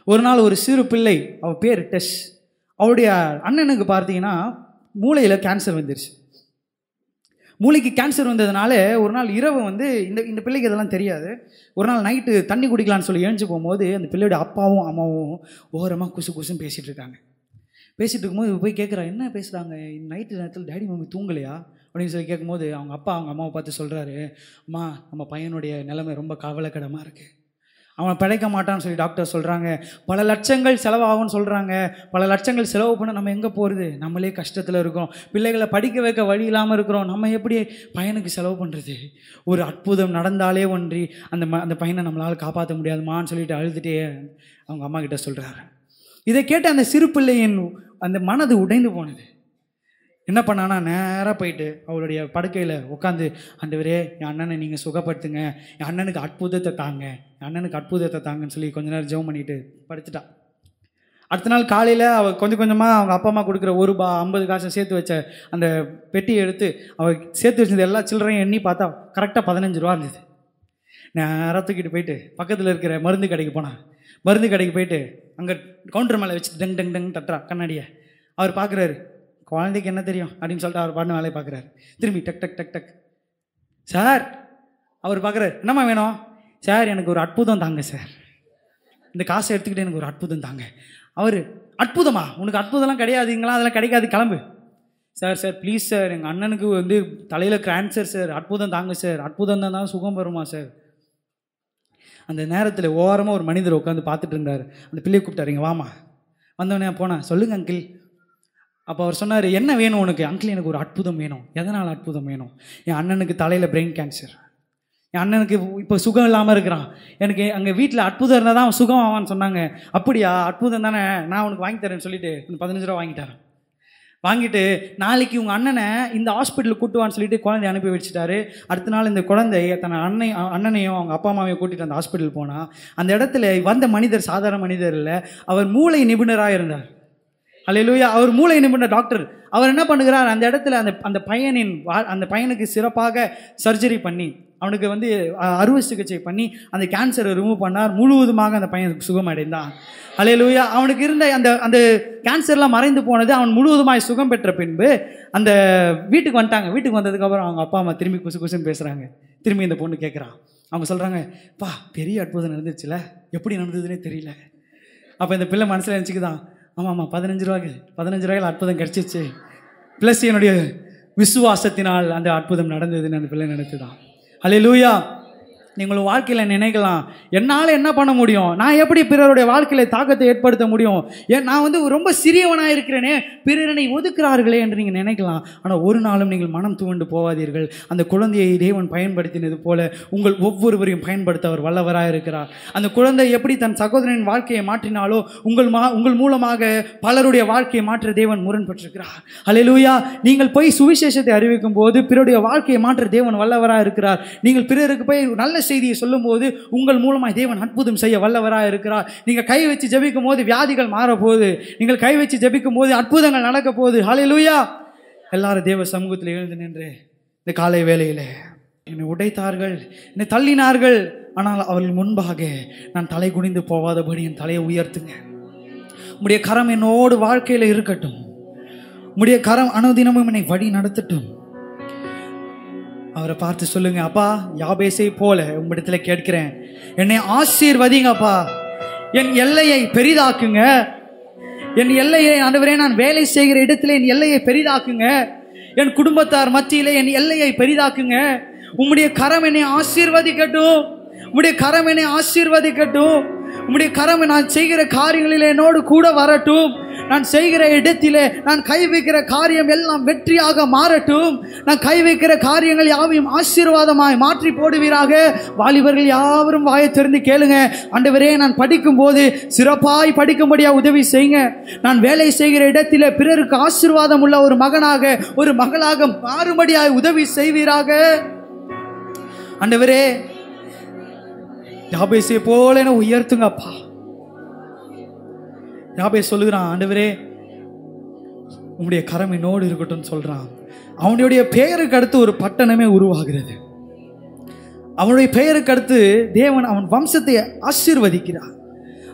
ஒரு நாள் ஒரு சிறு பிள்ளை அவ பேர் டெஸ் அவருடைய அண்ணனுக்கு பார்த்தீங்கன்னா மூளையில் கேன்சர் வந்துருச்சு மூளைக்கு கேன்சர் வந்ததுனால ஒரு நாள் இரவு வந்து இந்த இந்த பிள்ளைக்கு இதெல்லாம் தெரியாது ஒரு நாள் நைட்டு தண்ணி குடிக்கலான்னு சொல்லி எழுந்து போகும்போது அந்த பிள்ளையோட அப்பாவும் அம்மாவும் ஓரமாக குசு குசுன்னு பேசிகிட்டு இருக்காங்க பேசிகிட்டு இருக்கும்போது இவ போய் கேட்குறா என்ன பேசுகிறாங்க நைட்டு நேரத்தில் டேடி மம்மி தூங்கலையா அப்படின்னு சொல்லி கேட்கும்போது அவங்க அப்பா அவங்க அம்மாவை பார்த்து சொல்கிறாரு அம்மா நம்ம பையனுடைய நிலைமை ரொம்ப கவலைக்கிடமாக இருக்குது அவன் பிழைக்க மாட்டான்னு சொல்லி டாக்டர் சொல்கிறாங்க பல லட்சங்கள் செலவாகும்னு சொல்கிறாங்க பல லட்சங்கள் செலவு பண்ண நம்ம எங்கே போகிறது நம்மளே கஷ்டத்தில் இருக்கோம் பிள்ளைகளை படிக்க வைக்க வழி இல்லாமல் இருக்கிறோம் நம்ம எப்படி பையனுக்கு செலவு பண்ணுறது ஒரு அற்புதம் நடந்தாலே ஒன்றி அந்த ம அந்த பையனை நம்மளால் காப்பாற்ற முடியாதுமான்னு சொல்லிட்டு அழுதுகிட்டே அவங்க அம்மா கிட்ட சொல்கிறாரு இதை கேட்டு அந்த சிறு பிள்ளையின் அந்த மனது உடைந்து போனது என்ன பண்ணானா நேராக போயிட்டு அவளுடைய படுக்கையில் உட்காந்து ஆண்டவரே என் அண்ணனை நீங்கள் சுகப்படுத்துங்க என் அண்ணனுக்கு அற்புதத்தை தாங்க என் அண்ணனுக்கு அற்புதத்தை தாங்கன்னு சொல்லி கொஞ்ச நேரம் ஜெபம் பண்ணிட்டு படுத்துட்டா அடுத்த நாள் காலையில் அவள் கொஞ்சம் கொஞ்சமாக அவங்க அப்பா அம்மா கொடுக்குற ஒரு ரூபா ஐம்பது காசை சேர்த்து வச்ச அந்த பெட்டியை எடுத்து அவள் சேர்த்து வச்சது எல்லா சில்லறையும் எண்ணி பார்த்தா கரெக்டாக பதினஞ்சு ரூபா இருந்தது நேராக தூக்கிட்டு போயிட்டு பக்கத்தில் இருக்கிற மருந்து கடைக்கு போனான் மருந்து கடைக்கு போயிட்டு அங்கே கவுண்டர் மேலே வச்சு டங் டங் டங் தட்டுறா கண்ணாடியை அவர் பார்க்குறாரு குழந்தைக்கு என்ன தெரியும் அப்படின்னு சொல்லிட்டு அவர் பாட்டு வேலையை பார்க்குறாரு திரும்பி டக் டக் டக் டக் சார் அவர் பார்க்குறாரு என்னம்மா வேணும் சார் எனக்கு ஒரு அற்புதம் தாங்க சார் இந்த காசை எடுத்துக்கிட்டு எனக்கு ஒரு அற்புதம் தாங்க அவர் அற்புதமா உனக்கு அற்புதம்லாம் கிடையாதுங்களா அதெல்லாம் கிடைக்காது கிளம்பு சார் சார் ப்ளீஸ் சார் எங்கள் அண்ணனுக்கு வந்து தலையில் கேன்சர் சார் அற்புதம் தாங்க சார் அற்புதம் தான் தான் சுகம் வருமா சார் அந்த நேரத்தில் ஓரமாக ஒரு மனிதர் உட்காந்து பார்த்துட்டு இருந்தார் அந்த பிள்ளையை கூப்பிட்டாருங்க வாமா வந்தவனே போனேன் சொல்லுங்க அங்கிள் அப்போ அவர் சொன்னார் என்ன வேணும் உனக்கு அங்கிள் எனக்கு ஒரு அற்புதம் வேணும் எதனால் அற்புதம் வேணும் என் அண்ணனுக்கு தலையில் பிரெயின் கேன்சர் என் அண்ணனுக்கு இப்போ சுகம் இல்லாமல் இருக்கிறான் எனக்கு அங்கே வீட்டில் அற்புதம் இருந்தால் தான் அவன் சுகம் ஆவான்னு சொன்னாங்க அப்படியா அற்புதம் தானே நான் உனக்கு வாங்கி தரேன்னு சொல்லிட்டு இந்த பதினஞ்சு ரூபா வாங்கிட்டாரன் வாங்கிட்டு நாளைக்கு உங்கள் அண்ணனை இந்த ஹாஸ்பிட்டலுக்கு கூட்டுவான்னு சொல்லிட்டு குழந்தைய அனுப்பி வச்சுட்டாரு அடுத்த நாள் இந்த குழந்தை தன் அண்ணனை அண்ணனையும் அவங்க அப்பா அம்மாவையும் கூட்டிட்டு அந்த ஹாஸ்பிட்டல் போனால் அந்த இடத்துல வந்த மனிதர் சாதாரண மனிதர் இல்லை அவர் மூளை நிபுணராக இருந்தார் அல்லேலூயா அவர் மூளை நிபுணர் டாக்டர் அவர் என்ன பண்ணுகிறார் அந்த இடத்துல அந்த அந்த பையனின் வா- அந்த பையனுக்கு சிறப்பாக சர்ஜரி பண்ணி அவனுக்கு வந்து அ- அறுவை சிகிச்சை பண்ணி அந்த கேன்சரை ரிமூவ் பண்ணார் முழுவதுமாக அந்த பையன் சுகமடைந்தான் அல்லேலூயா அவனுக்கு இருந்த அந்த அந்த கேன்சர்லாம் மறைந்து போனது அவன் முழுவதுமாய் சுகம் பெற்ற பின்பு அந்த வீட்டுக்கு வந்துட்டாங்க வீட்டுக்கு வந்ததுக்கப்புறம் அவங்க அப்பா அம்மா திரும்பி குசு குசுன்னு பேசுகிறாங்க திரும்பி இந்த பொண்ணு கேட்குறான் அவங்க சொல்கிறாங்க பா பெரிய அற்புதம் நடந்துச்சுல எப்படி நடந்ததுன்னே தெரியல அப்போ இந்த பிள்ளை மனசில் நினச்சிக்குதான் ஆமாம் ஆமாம் பதினஞ்சு ரூபாய்க்கு பதினஞ்சு ரூபாய்க்கு அற்புதம் கிடச்சிச்சு ப்ளஸ் என்னுடைய விசுவாசத்தினால் அந்த அற்புதம் நடந்ததுன்னு அந்த பிள்ளை நினைத்துதான் அல்லேலூயா நீங்கள் வாழ்க்கையில் நினைக்கலாம் என்னால் என்ன பண்ண முடியும் நான் எப்படி பிறருடைய வாழ்க்கையில் தாக்கத்தை ஏற்படுத்த முடியும் ஏன் நான் வந்து ரொம்ப சிறியவனாக இருக்கிறேனே பிறரனை ஒதுக்குறார்களே என்று நீங்கள் நினைக்கலாம் ஆனால் ஒரு நாளும் நீங்கள் மனம் துவண்டு போவாதீர்கள் அந்த குழந்தையை தேவன் பயன்படுத்தினது போல உங்கள் ஒவ்வொருவரையும் பயன்படுத்த அவர் வல்லவராக இருக்கிறார் அந்த குழந்தை எப்படி தன் சகோதரனின் வாழ்க்கையை மாற்றினாலோ உங்கள் மா உங்கள் மூலமாக பலருடைய வாழ்க்கையை மாற்ற தேவன் முரண்பட்டிருக்கிறார் அல்லேலூயா நீங்கள் போய் சுவிசேஷத்தை அறிவிக்கும் போது பிறருடைய வாழ்க்கையை மாற்ற தேவன் வல்லவராக இருக்கிறார் நீங்கள் பிறருக்கு போய் நல்ல செய்தியை சொல்லும்போது உங்கள் மூலமாய் தேவன் அற்புதம் செய்ய வல்லவராக இருக்கிறார் நீங்கள் கை வச்சு ஜெபிக்கும் போது வியாதிகள் மாறப்போகுது நீங்கள் கை வச்சு ஜெபிக்கும் போது அற்புதங்கள் நடக்க போகுது ஹalleluya எல்லாரும் தேவ சமூகத்தில் எழுந்து நின்று இந்த காலை வேளையிலே என்னை உடைத்தார்கள் என்னை தள்ளினார்கள் ஆனால் அவர்கள் முன்பாக நான் தலை குனிந்து போகாதபடி என் தலையை உயர்த்துங்க உம்முடைய கரம் என்னோடு வாழ்க்கையில் இருக்கட்டும் உம்முடைய கரம் அனுதினமும் என்னை வழி நடத்தட்டும் அவரை பார்த்து சொல்லுங்க அப்பா யாபேசை போல உம்மிடத்துல கேட்கிறேன் என்னை ஆசீர்வதிங்க அப்பா என் எல்லையை பெரிதாக்குங்க என் எல்லையை ஆண்டவரே நான் வேலை செய்கிற இடத்துல என் எல்லையை பெரிதாக்குங்க என் குடும்பத்தார் மத்தியிலே என் எல்லையை பெரிதாக்குங்க உம்முடைய கரம் என்னை ஆசீர்வதிக்கட்டும் உம்முடைய கரம் என்னை ஆசீர்வதிக்கட்டும் உம்முடைய கரம் நான் செய்கிற காரியங்களில் என்னோடு கூட வரட்டும் நான் செய்கிற இடத்திலே நான் கை வைக்கிற காரியம் எல்லாம் வெற்றியாக மாறட்டும் நான் கை வைக்கிற காரியங்கள் யாவையும் ஆசீர்வாதமாய் மாற்றி போடுவீராக வாலிபர்கள் யாவரும் வாயை திறந்து கேளுங்க ஆண்டவரே நான் படிக்கும்போது சிறப்பாய் படிக்கும்படியா உதவி செய்யுங்க நான் வேலை செய்கிற இடத்திலே பிறருக்கு ஆசீர்வாதம் உள்ள ஒரு மகனாக ஒரு மகளாக மாறும்படியாய் உதவி செய்வீராக ஆண்டவரே யாபேசியை போல என்ன உயர்த்துங்கப்பா யாபே சொல்லுகிறான் ஆண்டவரே உம்முடைய கரம் என்னோடு இருக்கட்டும் சொல்றான் அவனுடைய பெயருக்கு அடுத்து ஒரு பட்டணமே உருவாகிறது அவனுடைய பெயருக்கு அடுத்து தேவன் அவன் வம்சத்தை ஆசீர்வதிக்கிறார்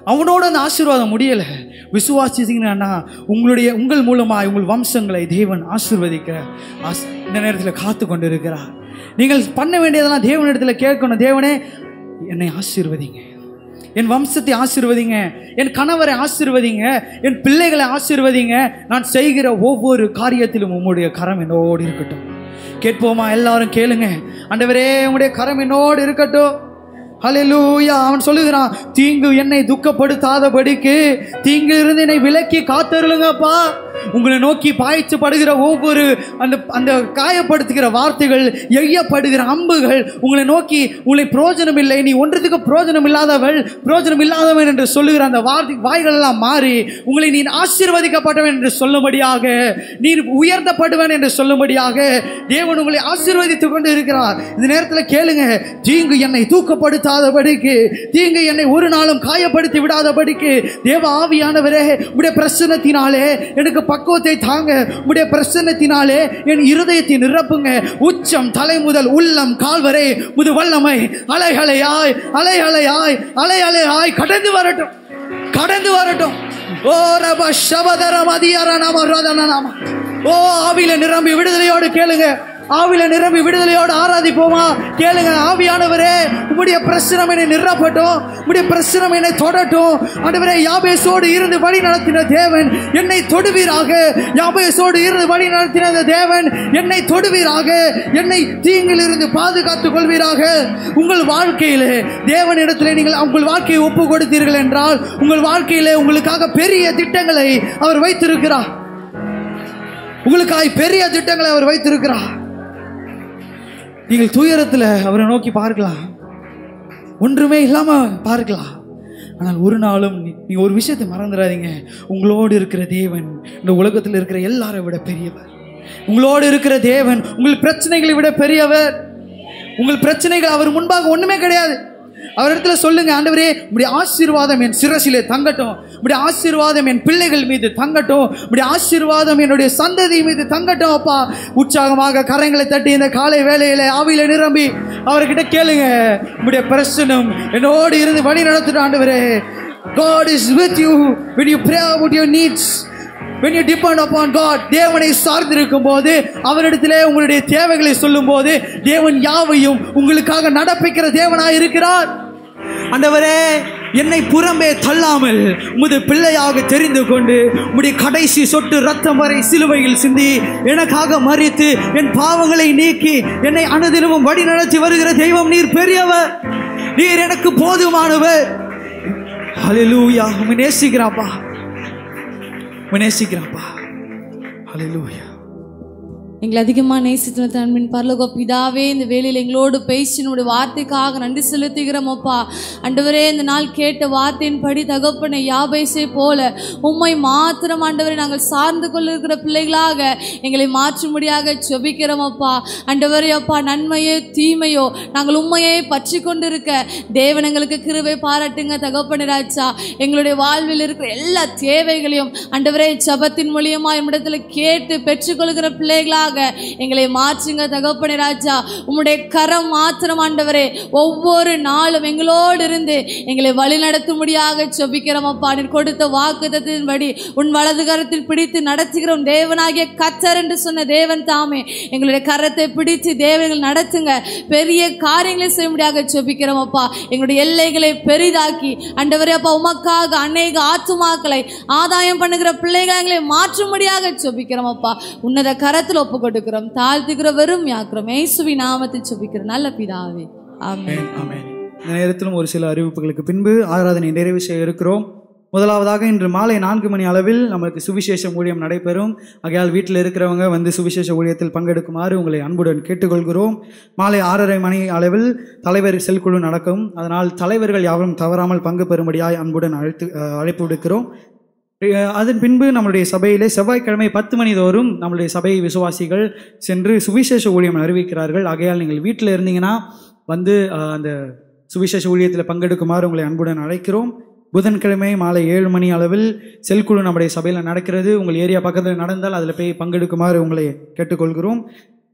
அவனோட அந்த ஆசீர்வாதம் முடியலை விசுவாசிங்கன்னா உங்களுடைய உங்கள் மூலமாய் உங்கள் வம்சங்களை தேவன் ஆசீர்வதிக்க ஆஸ்- இந்த நேரத்தில் காத்து கொண்டு இருக்கிறார் நீங்கள் பண்ண வேண்டியதெல்லாம் தேவனிடத்தில் கேட்கணும் தேவனே என்னை ஆசீர்வதிங்க என் வம்சத்தை ஆசீர்வதிங்க என் கணவரை ஆசீர்வதிங்க என் பிள்ளைகளை ஆசீர்வதிங்க நான் செய்கிற ஒவ்வொரு காரியத்திலும் உம்முடைய கரம் என்னோடு இருக்கட்டும் கேட்போமா எல்லாரும் கேளுங்க ஆண்டவரே உம்முடைய கரம் என்னோடு இருக்கட்டும் ஹalleluya அவன் சொல்லுகிறான் தீங்கு என்னை துக்கப்படுத்தாதபடிக்கு தீங்கு இருந்து என்னை விலக்கி காத்தருளுங்கப்பா உங்களை நோக்கி பாய்ச்சி படுகிற ஒவ்வொரு அந்த அந்த காயப்படுத்துகிற வார்த்தைகள் எய்யப்படுகிற அம்புகள் உங்களை நோக்கி உங்களை பிரயோஜனம் இல்லை நீ ஒன்றத்துக்கு பிரயோஜனம் இல்லாதவள் பிரயோஜனம் இல்லாதவன் என்று சொல்லுகிற அந்த வார்த்தை வாய்கள் எல்லாம் மாறி உங்களை நீ ஆசீர்வதிக்கப்பட்டவன் என்று சொல்லும்படியாக நீ உயர்த்தப்படுவன் என்று சொல்லும்படியாக தேவன் உங்களை ஆசீர்வதித்துக் கொண்டு இருக்கிறார் இந்த நேரத்தில் கேளுங்க தீங்கு என்னை தூக்கப்படுத்தாதபடிக்கு தீங்கு என்னை ஒரு நாளும் காயப்படுத்தி விடாதபடிக்கு தேவ ஆவியானவரே உடைய பிரசன்னத்தினாலே எனக்கு பக்குவத்தை தாங்க உடைய பிரசன்னத்தினாலே என் இருதயத்தை நிரப்புங்க உச்சம் தலை முதல் உள்ளம் கால் வரை முது வல்லமை அலைகளையாய் அலைகளையாய் அலை அலையாய் கடந்து வரட்டும் கடந்து வரட்டும் ஓ ரப சபதர மதியர நாம ரோதன நாம ஓ ஆவியில நிரம்பி விடுதலையோடு கேளுங்க ஆவில நிரம்பி விடுதலையோடு ஆராதிப்போமா கேளுங்க ஆவியானவரே உம்முடைய பிரசனம் என்னை நிரப்பட்டும் உம்முடைய பிரசனம் என்னை தொடட்டும் ஆண்டவரே யாபேசோடு இருந்து வழி நடத்தின தேவன் என்னை தொடுவீராக யாபேசோடு இருந்து வழி நடத்தின அந்த தேவன் என்னை தொடுவீராக என்னை தீங்கில் இருந்து பாதுகாத்துக் கொள்வீராக உங்கள் வாழ்க்கையிலே தேவனிடத்திலே நீங்கள் உங்கள் வாழ்க்கையை ஒப்பு கொடுத்தீர்கள் என்றால் உங்கள் வாழ்க்கையிலே உங்களுக்காக பெரிய திட்டங்களை அவர் வைத்திருக்கிறார் உங்களுக்காய் பெரிய திட்டங்களை அவர் வைத்திருக்கிறார் நீங்கள் துயரத்தில் அவரை நோக்கி பார்க்கலாம் ஒன்றுமே இல்லாம பார்க்கலாம் ஆனால் ஒரு நாளும் நீ- நீங்க ஒரு விஷயத்தை மறந்துடாதீங்க உங்களோடு இருக்கிற தேவன் இந்த உலகத்தில் இருக்கிற எல்லாரை விட பெரியவர் உங்களோடு இருக்கிற தேவன் உங்கள் பிரச்சனைகளை விட பெரியவர் உங்கள் பிரச்சனைகள் அவர் முன்பாக ஒண்ணுமே கிடையாது அவர் இடத்துல சொல்லுங்க ஆண்டவரே உடைய ஆசீர்வாதம் என் சிரசிலே தங்கட்டும் உடைய ஆசீர்வாதம் என் பிள்ளைகள் மீது தங்கட்டும் உடைய ஆசீர்வாதம் என்னுடைய சந்ததி மீது தங்கட்டும் அப்பா உற்சாகமாக கரங்களை தட்டி இந்த காலை வேளையில ஆவியில நிரம்பி அவர்கிட்ட கேளுங்க உடைய பிரசனம் என்னோடு இருந்து வழி நடத்திட்டு ஆண்டவரே God is with you when you pray about your needs when you depend upon God தேவனை சார்ந்திருக்கும் போது அவரிடத்திலே உங்களுடைய தேவைகளை சொல்லும்போது தேவன் யாவையும் உங்களுக்காக நடப்பிக்கிற தேவனாய் இருக்கிறார் ஆண்டவரே என்னை புறம்பே தள்ளாமல் உமது பிள்ளையாக தெரிந்து கொண்டு உம்முடைய கடைசி சொட்டு ரத்தம் வரை சிலுவையில் சிந்தி எனக்காக மறித்து என் பாவங்களை நீக்கி என்னை அனுதினமும் வழி நடத்தி வருகிற தெய்வம் நீர் பெரியவர் நீர் எனக்கு போதுமானவர் ஹalleluya உம்மை நேசிக்கிறாப்பா உம்மை நேசிக்கிறாப்பா ஹalleluya எங்களை அதிகமாக நேசித்தின தன்மின் பரலோக பிதாவே இந்த வேலையில் எங்களோடு பேசி நம்முடைய வார்த்தைக்காக நன்றி செலுத்துகிறோம் அப்பா ஆண்டவரே இந்த நாள் கேட்ட வார்த்தையின்படி தகப்பனை யாபேசை போல உம்மை மாத்திரம் ஆண்டவரை நாங்கள் சார்ந்து கொள்ளிருக்கிற பிள்ளைகளாக எங்களை மாற்றும்படியாக ஜெபிக்கிறோம் அப்பா ஆண்டவரே அப்பா நன்மையோ தீமையோ நாங்கள் உண்மையை பற்றி கொண்டிருக்க தேவன் எங்களுக்கு கிருபை பாராட்டுங்க தகப்பனே ராஜா எங்களுடைய வாழ்வில் இருக்கிற எல்லா தேவைகளையும் ஆண்டவரே ஜபத்தின் மூலியமா நம்மிடத்துல கேட்டு பெற்றுக்கொள்கிற பிள்ளைகளாக எங்களை மாற்றுங்க தகப்பனே ராஜா உம்முடைய கரம் மாத்திரம் ஆண்டவரே ஒவ்வொரு நாளும் எங்களோடு இருந்து எங்களை வழி நடத்தும்படியாக ஜெபிக்கிறோம் அப்பா நீர் கொடுத்த வாக்குத்தத்தின்படி உன் வலது கரத்தில் பிடித்து நடத்துகிற உன் தேவனாகிய கத்தர் என்று சொன்ன தேவன் தாமே எங்களுடைய கரத்தை பிடித்து தேவர்கள் நடத்துங்க பெரிய காரியங்களை செய்யும்படியாக ஜெபிக்கிறோம் அப்பா எங்களுடைய எல்லைகளை பெரிதாக்கி ஆண்டவரே அப்பா உமக்காக அநேக ஆத்துமாக்களை ஆதாயம் பண்ணுகிற பிள்ளைகளை எங்களை மாற்றும்படியாக ஜெபிக்கிறோம் அப்பா உன்னத கரத்தில் ஒப்பு கொடுக்கிறோம் தாழ்த்துகிற வெறும் யாக்கிறோம் ஏசுவி நாமத்தில் ஜெபிக்கிறோம் நல்ல பிதாவே ஆமென் ஆமென், ஆமென். இந்த நேரத்திலும் ஒரு சில அறிவிப்புகளுக்கு பின்பு ஆராதனை நிறைவு செய்ய இருக்கிறோம் முதலாவதாக இன்று மாலை நான்கு மணி அளவில் நமக்கு சுவிசேஷ ஊழியம் நடைபெறும் ஆகையால் வீட்டில் இருக்கிறவங்க வந்து சுவிசேஷ ஊழியத்தில் பங்கெடுக்குமாறு உங்களை அன்புடன் கேட்டுக்கொள்கிறோம் மாலை ஆறரை மணி அளவில் தலைவர் செல்குழு நடக்கும் அதனால் தலைவர்கள் யாவரும் தவறாமல் பங்கு பெறும்படியாய் அன்புடன் அழைத்து அஹ், அழைப்பு விடுக்கிறோம் அஹ், அதன் பின்பு நம்மளுடைய சபையிலே செவ்வாய்க்கிழமை பத்து மணி தோறும் நம்மளுடைய சபை விசுவாசிகள் சென்று சுவிசேஷ ஊழியம் அறிவிக்கிறார்கள் ஆகையால் நீங்கள் வீட்டில் இருந்தீங்கன்னா வந்து அஹ், அந்த சுவிசேஷ ஊழியத்தில் பங்கெடுக்குமாறு உங்களை அன்புடன் அழைக்கிறோம் புதன்கிழமை மாலை ஏழு மணி அளவில் செல்குழு நம்முடைய சபையில் நடக்கிறது உங்கள் ஏரியா பக்கத்தில் நடந்தால் அதில் போய் பங்கெடுக்குமாறு உங்களை கேட்டுக்கொள்கிறோம்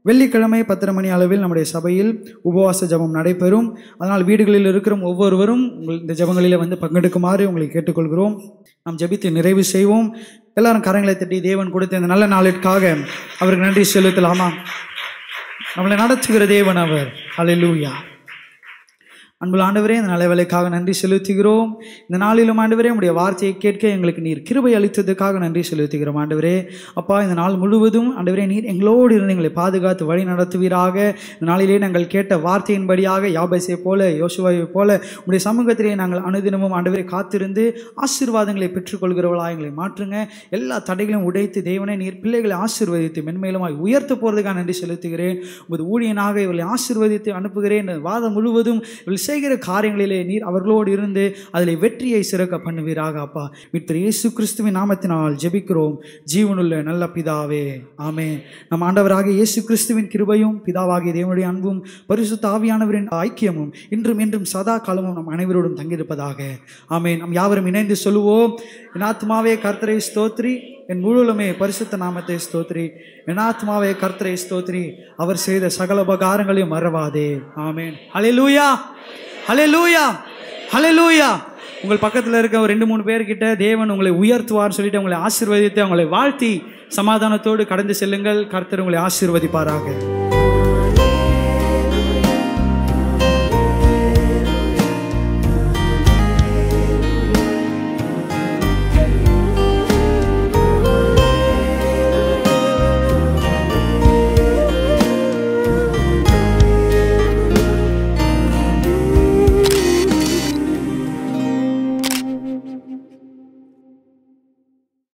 வெள்ளிக்கிழமை பத்தரை மணி அளவில் நம்முடைய சபையில் உபவாச ஜெபம் நடைபெறும் அதனால் வீடுகளில் இருக்கிற ஒவ்வொருவரும் உங்கள் இந்த ஜெபங்களிலே வந்து பங்கெடுக்குமாறு உங்களை கேட்டுக்கொள்கிறோம் நாம் ஜெபித்து நிறைவு செய்வோம் எல்லாரும் கரங்களை தட்டி தேவன் கொடுத்த இந்த நல்ல நாளிற்காக அவருக்கு நன்றி செலுத்தலாமா நம்மளை நடத்துகிற தேவன் அவர் ஹalleluya அன்புள்ள ஆண்டவரே இந்த நல்ல வேலைக்காக நன்றி செலுத்துகிறோம் இந்த நாளிலும் ஆண்டவரே உடைய வார்த்தையை கேட்க எங்களுக்கு நீர் கிருபை அளித்ததுக்காக நன்றி செலுத்துகிறோம் ஆண்டவரே அப்பா இந்த நாள் முழுவதும் ஆண்டவரே நீர் எங்களோடு இருந்து எங்களை பாதுகாத்து வழி நடத்துவீராக இந்த நாளிலே நாங்கள் கேட்ட வார்த்தையின்படியாக யாபேசை போல யோசுவாவை போல உடைய சமூகத்திலே நாங்கள் அனுதினமும் ஆண்டவரை காத்திருந்து ஆசீர்வாதங்களை பெற்றுக்கொள்கிறவர்களா எங்களை மாற்றுங்க எல்லா தடைகளையும் உடைத்து தேவனே நீர் பிள்ளைகளை ஆசீர்வதித்து மென்மேலுமாய் உயர்த்த போகிறதுக்காக நன்றி செலுத்துகிறேன் உமது ஊழியனாக இவர்களை ஆசீர்வதித்து அனுப்புகிறேன் இந்த வாதம் முழுவதும் இவர்கள் செய்கிற காரியங்களிலே நீர் அவர்களோடு இருந்து அதில் வெற்றியை சிறக்க பண்ணுவீராக அப்பா மித்திர இயேசு கிறிஸ்துவின் நாமத்தினால் ஜெபிக்கிறோம் ஜீவனுள்ள நல்ல பிதாவே ஆமே நம் ஆண்டவராக இயேசு கிறிஸ்துவின் கிருபையும் பிதாவாகிய தேவனுடைய அன்பும் பரிசுத்த ஆவியானவரின் ஐக்கியமும் இன்றும் என்றும் சதா காலமும் நம் அனைவரோடும் தங்கியிருப்பதாக ஆமே நம் யாவரும் இணைந்து சொல்லுவோம் என் ஆத்மாவே கர்த்தரை ஸ்தோத்ரி என் முழுவலுமே பரிசுத்த நாமத்தை ஸ்தோத்ரி என் ஆத்மாவே கர்த்தரை ஸ்தோத்ரி அவர் செய்த சகல உபகாரங்களையும் மறவாதே ஆமேன் ஹalleluya ஹalleluya ஹalleluya உங்கள் பக்கத்தில் இருக்க ஒரு ரெண்டு மூணு பேர்கிட்ட தேவன் உங்களை உயர்த்துவார் சொல்லிட்டு உங்களை ஆசீர்வதித்து அவங்களை வாழ்த்தி சமாதானத்தோடு கடந்து செல்லுங்கள் கர்த்தர் உங்களை ஆசீர்வதிப்பாராக